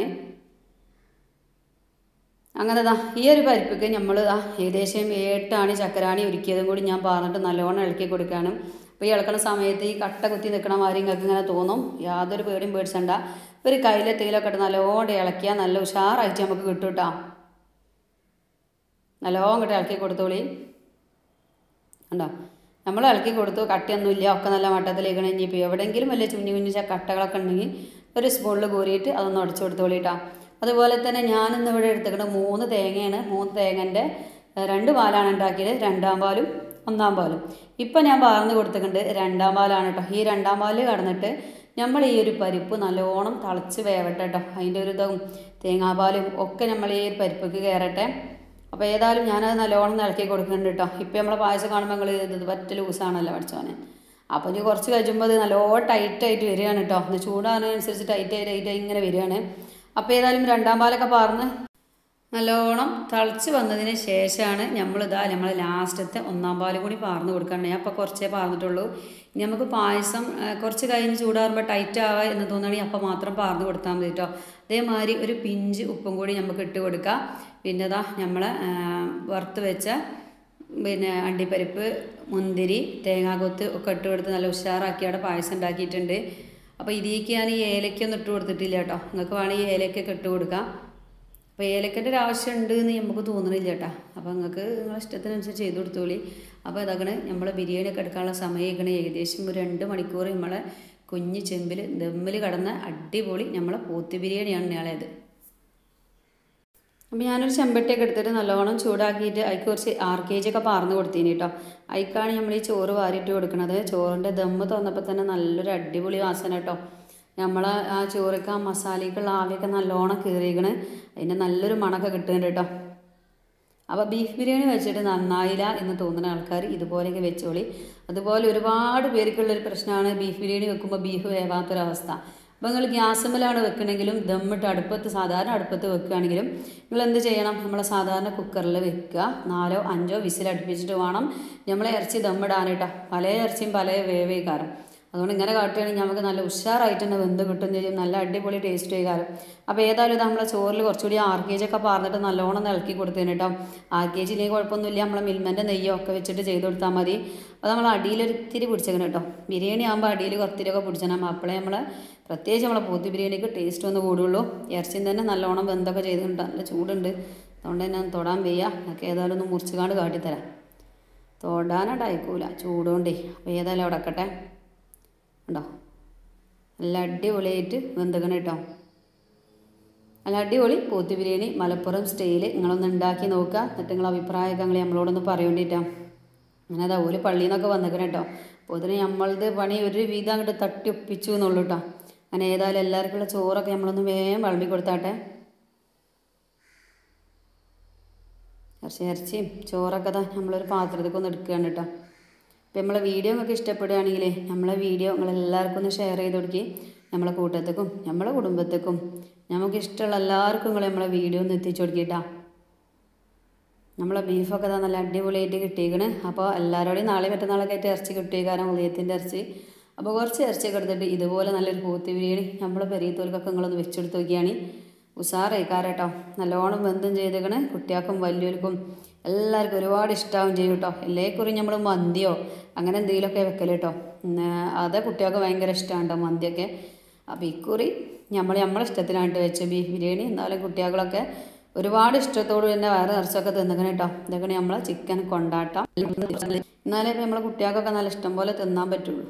അങ്ങനെ ദാ ഈ ഒരു പരിപ്പിക്ക് നമ്മൾ ദാ ഏകദേശം എട്ടാണി ചക്കരാണി ഒരുക്കിയതും കൂടി ഞാൻ പറഞ്ഞിട്ട് നല്ലോണം ഇളക്കി കൊടുക്കുകയാണ് അപ്പോൾ ഈ ഇളക്കണ സമയത്ത് ഈ കട്ട കുത്തി നിൽക്കണ മാതിരി നിങ്ങൾക്ക് ഇങ്ങനെ തോന്നും യാതൊരു പേടിയും പേടിച്ചണ്ട ഒരു കയ്യിലെ തേയിലൊക്കെ ഇട്ട് നല്ലോണം ഇളക്കിയാൽ നല്ല ഉഷാറായിട്ട് നമുക്ക് കിട്ടും കേട്ടോ നല്ലോണം ഇങ്ങോട്ട് ഇളക്കി കൊടുത്തോളി ഉണ്ടോ നമ്മൾ ഇളക്കി കൊടുത്തു കട്ടയൊന്നുമില്ല ഒക്കെ നല്ല മട്ടത്തിലേക്കാണ് ഇനിയിപ്പോൾ എവിടെയെങ്കിലും വലിയ കുഞ്ഞു കുഞ്ഞു ച- കട്ടകളൊക്കെ ഉണ്ടെങ്കിൽ ഒരു സ്പൂണിൽ കോരിയിട്ട് അതൊന്ന് ഉടച്ചു കൊടുത്തോളിട്ടാ അതുപോലെ തന്നെ ഞാനിന്ന് ഇവിടെ എടുത്തേക്കുന്നത് മൂന്ന് തേങ്ങയാണ് മൂന്ന് തേങ്ങൻ്റെ ഏഹ്, രണ്ട് പാലാണ് ഉണ്ടാക്കിയത് രണ്ടാം പാലും ഒന്നാം പാലും ഇപ്പം ഞാൻ പാർന്ന് കൊടുത്തിട്ടുണ്ട് രണ്ടാം പാലാണ് കേട്ടോ ഈ രണ്ടാം പാല് കടന്നിട്ട് നമ്മൾ ഈ ഒരു പരിപ്പ് നല്ലോണം തിളച്ച് വേവട്ടെ കേട്ടോ അതിൻ്റെ ഒരു ഇതും തേങ്ങാപ്പാലും ഒക്കെ നമ്മൾ ഈ ഒരു പരിപ്പിക്ക് കയറട്ടെ അപ്പോൾ ഏതായാലും ഞാനത് നല്ലോണം ഇളക്കി കൊടുക്കുന്നുണ്ട് കേട്ടോ ഇപ്പം നമ്മളെ പായസം കാണുമ്പോൾ നിങ്ങൾ ഇത് പറ്റ ലൂസാണല്ലോ പഠിച്ചോനെ അപ്പോൾ ഇനി കുറച്ച് കഴിയുമ്പോൾ അത് നല്ലോണം ടൈറ്റായിട്ട് വരികയാണ് കേട്ടോ ഒന്ന് ചൂടാകുന്നതിനനുസരിച്ച് ടൈറ്റ് ടൈറ്റ് ഇങ്ങനെ വരികയാണ് അപ്പോൾ ഏതായാലും രണ്ടാം പാലൊക്കെ പാർന്ന് നല്ലോണം തിളച്ച് വന്നതിന് ശേഷമാണ് നമ്മളിതാ നമ്മൾ ലാസ്റ്റത്തെ ഒന്നാം പാലും കൂടി പാർന്ന് കൊടുക്കണം ഞാൻ അപ്പോൾ കുറച്ചേ പാർന്നിട്ടുള്ളൂ ഇനി നമുക്ക് പായസം ആ, കുറച്ച് കഴിഞ്ഞ് ചൂടാറുമ്പോൾ ടൈറ്റ് ആവുക എന്ന് തോന്നുകയാണെങ്കിൽ അപ്പോൾ മാത്രം പാർന്ന് കൊടുത്താൽ മതി കേട്ടോ അതേമാതിരി ഒരു പിഞ്ച് ഉപ്പും കൂടി നമുക്ക് ഇട്ട് കൊടുക്കാം പിന്നെ ഇതാ നമ്മൾ വറുത്ത് വെച്ച പിന്നെ അണ്ടിപ്പരിപ്പ് മുന്തിരി തേങ്ങാക്കൊത്ത് ഒക്കെ ഇട്ട് കൊടുത്ത് നല്ല ഉഷാറാക്കി അവിടെ പായസം ഉണ്ടാക്കിയിട്ടുണ്ട് അപ്പോൾ ഇതിലേക്ക് ഞാൻ ഈ ഏലക്കൊന്നും ഇട്ട് കൊടുത്തിട്ടില്ല കേട്ടോ നിങ്ങൾക്ക് വേണമെങ്കിൽ ഏലക്കൊക്കെ ഇട്ട് കൊടുക്കാം അപ്പോൾ ഏലക്കൻ്റെ ഒരു ആവശ്യം ഉണ്ട് എന്ന് നമുക്ക് തോന്നണില്ല കേട്ടോ അപ്പോൾ നിങ്ങൾക്ക് നിങ്ങളെ ഇഷ്ടത്തിനനുസരിച്ച് ചെയ്ത് കൊടുത്തോളി അപ്പോൾ ഇതാക്കണ നമ്മളെ ബിരിയാണി ഒക്കെ എടുക്കാനുള്ള സമയം ഏകദേശം ഒരു രണ്ട് മണിക്കൂർ നമ്മളെ കുഞ്ഞ് ചെമ്പിൽ ദമ്മിൽ കടന്ന അടിപൊളി നമ്മളെ പോത്ത് ബിരിയാണിയാണ് ഞാളേത് അപ്പോൾ ഞാനൊരു ചെമ്പട്ടിയൊക്കെ എടുത്തിട്ട് നല്ലോണം ചൂടാക്കിയിട്ട് അതിക്ക് കുറച്ച് ആർ കെ ജി ഒക്കെ പാർന്ന് കൊടുത്തീനി കേട്ടോ അതിക്കാണ് നമ്മൾ ഈ ചോറ് വാരിയിട്ട് കൊടുക്കുന്നത് ചോറിൻ്റെ ദമ്മ് തുറന്നപ്പോൾ തന്നെ നല്ലൊരു അടിപൊളി വാസന കേട്ടോ നമ്മൾ ആ ചോറൊക്കെ ആ മസാലയ്ക്കുള്ള ആവിയൊക്കെ നല്ലോണം കീറിയിക്കണ് അതിൻ്റെ നല്ലൊരു മണമൊക്കെ കിട്ടുന്നുണ്ട് കേട്ടോ അപ്പോൾ ബീഫ് ബിരിയാണി വെച്ചിട്ട് നന്നായില്ല എന്ന് തോന്നുന്ന ആൾക്കാർ ഇതുപോലെയൊക്കെ വെച്ചോളി അതുപോലെ ഒരുപാട് പേർക്കുള്ളൊരു പ്രശ്നമാണ് ബീഫ് ബിരിയാണി വെക്കുമ്പോൾ ബീഫ് വേവാത്തൊരവസ്ഥ അപ്പോൾ നിങ്ങൾ ഗ്യാസുമ്മലാണ് വെക്കണമെങ്കിലും ദമ്മിട്ട് അടുപ്പത്ത് സാധാരണ അടുപ്പത്ത് വെക്കുകയാണെങ്കിലും നിങ്ങൾ എന്ത് ചെയ്യണം നമ്മൾ സാധാരണ കുക്കറിൽ വെക്കുക നാലോ അഞ്ചോ വിസിൽ അടുപ്പിച്ചിട്ട് വേണം നമ്മൾ ഇറച്ചി ദമ്മിടാനിട്ടോ പല ഇറച്ചിയും പല വേവേ കാരണം അതുകൊണ്ട് ഇങ്ങനെ കാട്ടുകയാണെങ്കിൽ നമുക്ക് നല്ല ഉഷാറായിട്ട് തന്നെ വെന്ത് കിട്ടും ചെയ്യും നല്ല അടിപൊളി ടേസ്റ്റ് ചെയ്യാറ് അപ്പോൾ ഏതായാലും ഇത് നമ്മളെ ചോറിൽ കുറച്ചുകൂടി ആർ കെ ജി ഒക്കെ പറഞ്ഞിട്ട് നല്ലോണം ഒന്ന് ഇളക്കി കൊടുത്തതിന് കേട്ടോ ആർ കെ ജിയിലേക്ക് കുഴപ്പമൊന്നുമില്ല നമ്മളെ മിൽമൻ്റെ നെയ്യോ ഒക്കെ വെച്ചിട്ട് ചെയ്ത് കൊടുത്താൽ മതി അപ്പോൾ നമ്മൾ അടിയിലൊരു ഇത്തിരി പിടിച്ചേക്കണം കേട്ടോ ബിരിയാണി ആകുമ്പോൾ അടിയിൽ കുറത്തിരിയൊക്കെ പിടിച്ചണം അപ്പോഴേ നമ്മൾ പ്രത്യേകിച്ച് നമ്മളെ പോത്തി ബിരിയാണിക്ക് ടേസ്റ്റ് ഒന്ന് കൂടുള്ളൂ ഇറച്ചിയും തന്നെ നല്ലോണം വെന്തൊക്കെ ചെയ്തിട്ടുണ്ട് നല്ല ചൂടുണ്ട് അതുകൊണ്ട് തന്നെ തൊടാൻ വയ്യ എന്നൊക്കെ ഏതായാലും ഒന്ന് മുറിച്ചുകാണ്ട് കാട്ടിത്തരാം തൊടാനായിക്കൂല ചൂടുകൊണ്ടേ അപ്പോൾ ഏതായാലും അവിടെ വെക്കട്ടെ ഉണ്ടോ നല്ല അടിപൊളിയായിട്ട് വെന്തകണം കേട്ടോ നല്ല അടിപൊളി പോത്ത് ബിരിയാണി മലപ്പുറം സ്റ്റൈല് നിങ്ങളൊന്ന് ഉണ്ടാക്കി നോക്കുക എന്നിട്ട് നിങ്ങളെ അഭിപ്രായമൊക്കെ നിങ്ങൾ നമ്മളോടൊന്ന് പറയേണ്ടിട്ടാ അങ്ങനെ അതാ ഒരു പള്ളിയിൽ നിന്നൊക്കെ വന്നേക്കണം കേട്ടോ അപ്പോൾ അതിന് നമ്മളത് പണി ഒരു വിധം അങ്ങോട്ട് തട്ടി ഒപ്പിച്ചു എന്നുള്ളൂ കേട്ടോ അങ്ങനെ ഏതായാലും എല്ലാവർക്കുള്ള ചോറൊക്കെ നമ്മളൊന്ന് വേഗം വിളമ്പി കൊടുത്താട്ടെ ഇറച്ചി ഇറച്ചിയും ചോറൊക്കെ താ നമ്മളൊരു പാത്രത്തേക്ക് ഒന്ന് എടുക്കുകയാണ് കേട്ടോ അപ്പോൾ നമ്മളെ വീഡിയോ നിങ്ങൾക്ക് ഇഷ്ടപ്പെടുകയാണെങ്കിൽ നമ്മളെ വീഡിയോ നിങ്ങളെല്ലാവർക്കും ഒന്ന് ഷെയർ ചെയ്ത് കൊടുക്കി നമ്മളെ കൂട്ടത്തേക്കും നമ്മളെ കുടുംബത്തേക്കും നമുക്ക് ഇഷ്ടമുള്ള എല്ലാവർക്കും നിങ്ങൾ നമ്മളെ വീഡിയോ ഒന്ന് എത്തിച്ചു കൊടുക്കിട്ടാ നമ്മളെ ബീഫൊക്കെ തന്നെ നല്ല അടിപൊളിയായിട്ട് കിട്ടിയേക്കണ് അപ്പോൾ എല്ലാവരോടെയും നാളെ മറ്റന്നാളൊക്കെ ആയിട്ട് ഇറച്ചി കിട്ടിയേക്കാരം ഉദയത്തിൻ്റെ ഇറച്ചി അപ്പോൾ കുറച്ച് ഇറച്ചിയൊക്കെ എടുത്തിട്ട് ഇതുപോലെ നല്ലൊരു പൂത്തി ബിരിയാണി നമ്മളെ പെരിയത്തോൽക്കൊക്കെ നിങ്ങളൊന്ന് വെച്ചെടുത്ത് നോക്കിയാണ് ഉഷാറായിക്കാരട്ടോ നല്ലോണം ബന്ധം ചെയ്തേക്കണ് കുട്ടികൾക്കും വലിയവർക്കും എല്ലാവർക്കും ഒരുപാട് ഇഷ്ടമാവും ചെയ്യും കേട്ടോ എല്ലാക്കുറി നമ്മൾ മന്തിയോ അങ്ങനെ എന്തെങ്കിലുമൊക്കെ വെക്കൽ കേട്ടോ അത് കുട്ടികൾക്ക് ഭയങ്കര ഇഷ്ടമാണ് കേട്ടോ മന്തിയൊക്കെ അപ്പോൾ ഇക്കുറി നമ്മൾ നമ്മളെ ഇഷ്ടത്തിനായിട്ട് വെച്ച ബീഫ് ബിരിയാണി എന്നാലും കുട്ടികളൊക്കെ ഒരുപാട് ഇഷ്ടത്തോട് തന്നെ വയറ് നിറച്ചൊക്കെ തിന്നക്കണം കേട്ടോ ഇതൊക്കെ നമ്മളെ ചിക്കൻ കൊണ്ടാട്ടം എന്നാലേ ഇപ്പം നമ്മളെ കുട്ടികൾക്കൊക്കെ നല്ല ഇഷ്ടം പോലെ തിന്നാൻ പറ്റുള്ളൂ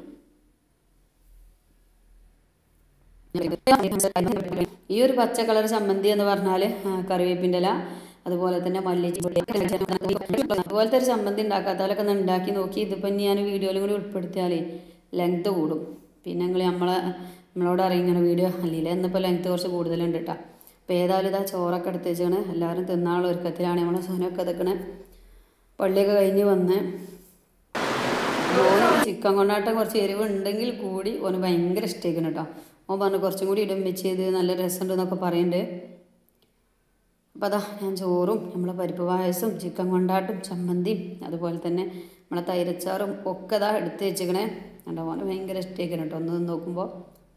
ഈ ഒരു പച്ച കളർ ചമ്മന്തി എന്ന് പറഞ്ഞാൽ കറിവേപ്പിൻ്റെ ഇല അതുപോലെ തന്നെ മല്ലിച്ചി അതുപോലത്തെ ഒരു ചമ്മന്തി ഉണ്ടാക്കാത്തവരൊക്കെ ഒന്ന് ഉണ്ടാക്കി നോക്കി ഇതിപ്പോൾ ഇനി ഞാൻ വീഡിയോയിലും കൂടി ഉൾപ്പെടുത്തിയാലേ ലെങ്ത്ത് കൂടും പിന്നെ നിങ്ങൾ നമ്മളെ നമ്മളോട് അറിയും ഇങ്ങനെ വീഡിയോ അല്ലെങ്കിൽ എന്നിപ്പോൾ ലെങ്ത്ത് കുറച്ച് കൂടുതലുണ്ട് കേട്ടോ അപ്പോൾ ഏതായാലും ഇതാ ചോറൊക്കെ എടുത്ത് വെച്ചാണ് എല്ലാവരും തിന്നാനുള്ള ഒരുക്കത്തിലാണ് നമ്മളെ സാധനമൊക്കെ ഇതൊക്കെ പള്ളിയൊക്കെ കഴിഞ്ഞ് വന്ന് ഓന് ചിക്കൻ കൊണ്ടാട്ടം കുറച്ച് എരിവ് ഉണ്ടെങ്കിൽ കൂടി ഓന് ഭയങ്കര ഇഷ്ടമായിരിക്കണം കേട്ടോ ഓൻ പറഞ്ഞു കുറച്ചും കൂടി ഇടും വെച്ച് ചെയ്ത് നല്ല രസമുണ്ട് എന്നൊക്കെ പറയുന്നുണ്ട് അപ്പോൾ അതാ ഞാൻ ചോറും നമ്മളെ പരിപ്പ് പായസം ചിക്കൻ കൊണ്ടാട്ടും ചമ്മന്തിയും അതുപോലെ തന്നെ നമ്മളെ തൈരച്ചാറും ഒക്കെ ഇതാ എടുത്ത് വെച്ചിക്കണേ കണ്ടോ ഓന് ഭയങ്കര ഇഷ്ടമായിരിക്കണം കേട്ടോ ഒന്ന് നോക്കുമ്പോൾ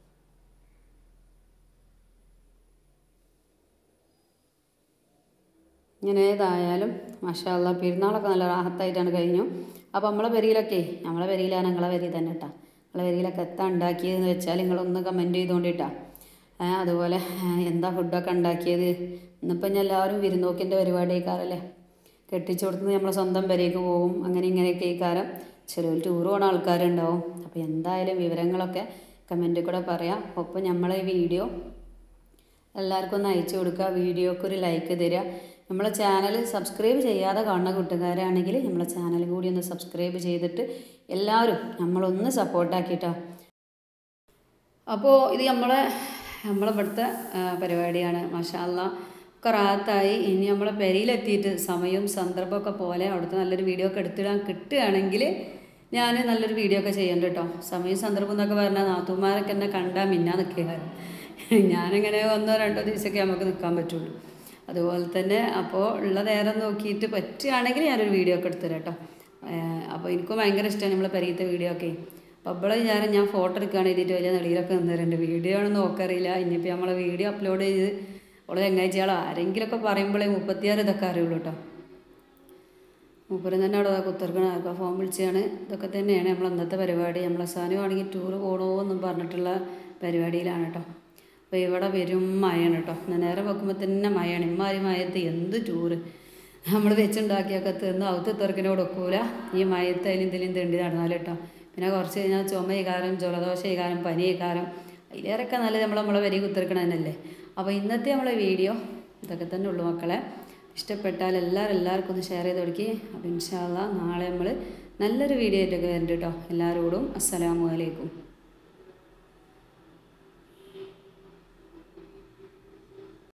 ഇങ്ങനെ ഏതായാലും മഷാല്ല പെരുന്നാളൊക്കെ നല്ല റാഹത്തായിട്ടാണ് കഴിഞ്ഞു അപ്പോൾ നമ്മളെ പെരിയിലൊക്കെ നമ്മളെ പെരിയിലാണ് നിങ്ങളെ പെരി തന്നെ കേട്ടോ നിങ്ങളെ പെരിയിലൊക്കെ എത്താ ഉണ്ടാക്കിയതെന്ന് വെച്ചാൽ നിങ്ങളൊന്ന് കമൻറ്റ് ചെയ്തുകൊണ്ടിട്ടാ അതുപോലെ എന്താ ഫുഡൊക്കെ ഉണ്ടാക്കിയത് ഇന്നിപ്പം ഞാൻ എല്ലാവരും വിരുന്നോക്കിൻ്റെ പരിപാടി കാരല്ലേ കെട്ടിച്ചു കൊടുത്ത് നമ്മളെ സ്വന്തം പെരേക്ക് പോകും അങ്ങനെ ഇങ്ങനെയൊക്കെ ഈ കാരം ചിലർ ടൂർ പോകുന്ന ആൾക്കാരുണ്ടാവും അപ്പോൾ എന്തായാലും വിവരങ്ങളൊക്കെ കമൻറ്റിൽ കൂടെ പറയാം ഒപ്പം നമ്മളെ ഈ വീഡിയോ എല്ലാവർക്കും ഒന്ന് അയച്ചു കൊടുക്കുക വീഡിയോക്ക് ഒരു ലൈക്ക് തരിക നമ്മളെ ചാനൽ സബ്സ്ക്രൈബ് ചെയ്യാതെ കാണുന്ന കൂട്ടുകാരാണെങ്കിൽ നമ്മളെ ചാനൽ കൂടി ഒന്ന് സബ്സ്ക്രൈബ് ചെയ്തിട്ട് എല്ലാവരും നമ്മളൊന്ന് സപ്പോർട്ടാക്കിയിട്ടോ അപ്പോൾ ഇത് നമ്മളെ നമ്മളെ ഇവിടുത്തെ പരിപാടിയാണ് മഷാല്ല ഒക്കെ റാത്തായി ഇനി നമ്മളെ പെരയിലെത്തിയിട്ട് സമയവും സന്ദർഭമൊക്കെ പോലെ അവിടുത്തെ നല്ലൊരു വീഡിയോ ഒക്കെ എടുത്തിടാൻ കിട്ടുകയാണെങ്കിൽ ഞാൻ നല്ലൊരു വീഡിയോ ഒക്കെ ചെയ്യണ്ട കേട്ടോ സമയം സന്ദർഭം എന്നൊക്കെ പറഞ്ഞാൽ നാത്തുമാരൊക്കെ എന്നെ കണ്ടാൽ മിന്നാ നിൽക്കുക ഞാനിങ്ങനെ ഒന്നോ രണ്ടോ ദിവസമൊക്കെ നമുക്ക് നിൽക്കാൻ പറ്റുള്ളൂ അതുപോലെ തന്നെ അപ്പോൾ ഉള്ള നേരം നോക്കിയിട്ട് പറ്റുകയാണെങ്കിൽ ഞാനൊരു വീഡിയോ ഒക്കെ എടുത്തു കേട്ടോ അപ്പോൾ എനിക്കും ഭയങ്കര ഇഷ്ടമാണ് നമ്മളെ പെരീത്തെ വീഡിയോ ഒക്കെ അപ്പോൾ അപ്പോൾ ഞാൻ ഞാൻ ഫോട്ടോ എടുക്കുകയാണ് എഴുതിയിട്ട് വലിയ നെടിയിലൊക്കെ നിന്നിട്ടുണ്ട് വീഡിയോ ആണെന്ന് നോക്കറിയില്ല ഇനിയിപ്പോൾ നമ്മളെ വീഡിയോ അപ്ലോഡ് ചെയ്ത് അവളെ ചങ്ങാഴ്ചയാളോ ആരെങ്കിലുമൊക്കെ പറയുമ്പോഴേ മുപ്പത്തിയാറ് ഇതൊക്കെ അറിയുള്ളൂ കേട്ടോ മൂപ്പരും തന്നെ അവിടെ കുത്തിർക്കണം ആർക്കും ഫോൺ വിളിച്ചാണ് ഇതൊക്കെ തന്നെയാണ് നമ്മൾ അന്നത്തെ പരിപാടി നമ്മളെ സാധനമാണെങ്കിൽ ടൂറ് പോകണോ എന്നും പറഞ്ഞിട്ടുള്ള പരിപാടിയിലാണ് കേട്ടോ അപ്പോൾ ഇവിടെ വരും മഴയാണ് കേട്ടോ നേരെ വെക്കുമ്പോൾ തന്നെ മഴയാണ് ഇമ്മാരി മയത്ത് എന്ത് ടൂറ് നമ്മൾ വെച്ചുണ്ടാക്കിയൊക്കെ തിന്ന് അവത്ത് തെറുക്കിനോട് ഒക്കൂല ഈ മയത്ത് അതിലും ഇതിലും തെണ്ടി നടന്നാൽ കേട്ടോ പിന്നെ കുറച്ച് കഴിഞ്ഞാൽ ചുമ കാരം ജലദോഷ കാരം പനി കാരം അതിലേറൊക്കെ നല്ലത് നമ്മൾ നമ്മളെ വരി കുത്തിർക്കണ തന്നെയല്ലേ അപ്പോൾ ഇന്നത്തെ നമ്മളെ വീഡിയോ ഇതൊക്കെ തന്നെ ഉള്ളൂ മക്കളെ ഇഷ്ടപ്പെട്ടാൽ എല്ലാവരും എല്ലാവർക്കും ഒന്ന് ഷെയർ ചെയ്ത് കൊടുക്കി അപ്പോൾ ഇൻഷാല്ല നാളെ നമ്മൾ നല്ലൊരു വീഡിയോ ആയിട്ടൊക്കെ വരുന്നുണ്ട് കേട്ടോ എല്ലാവരോടും അസ്സലാമു അലൈക്കും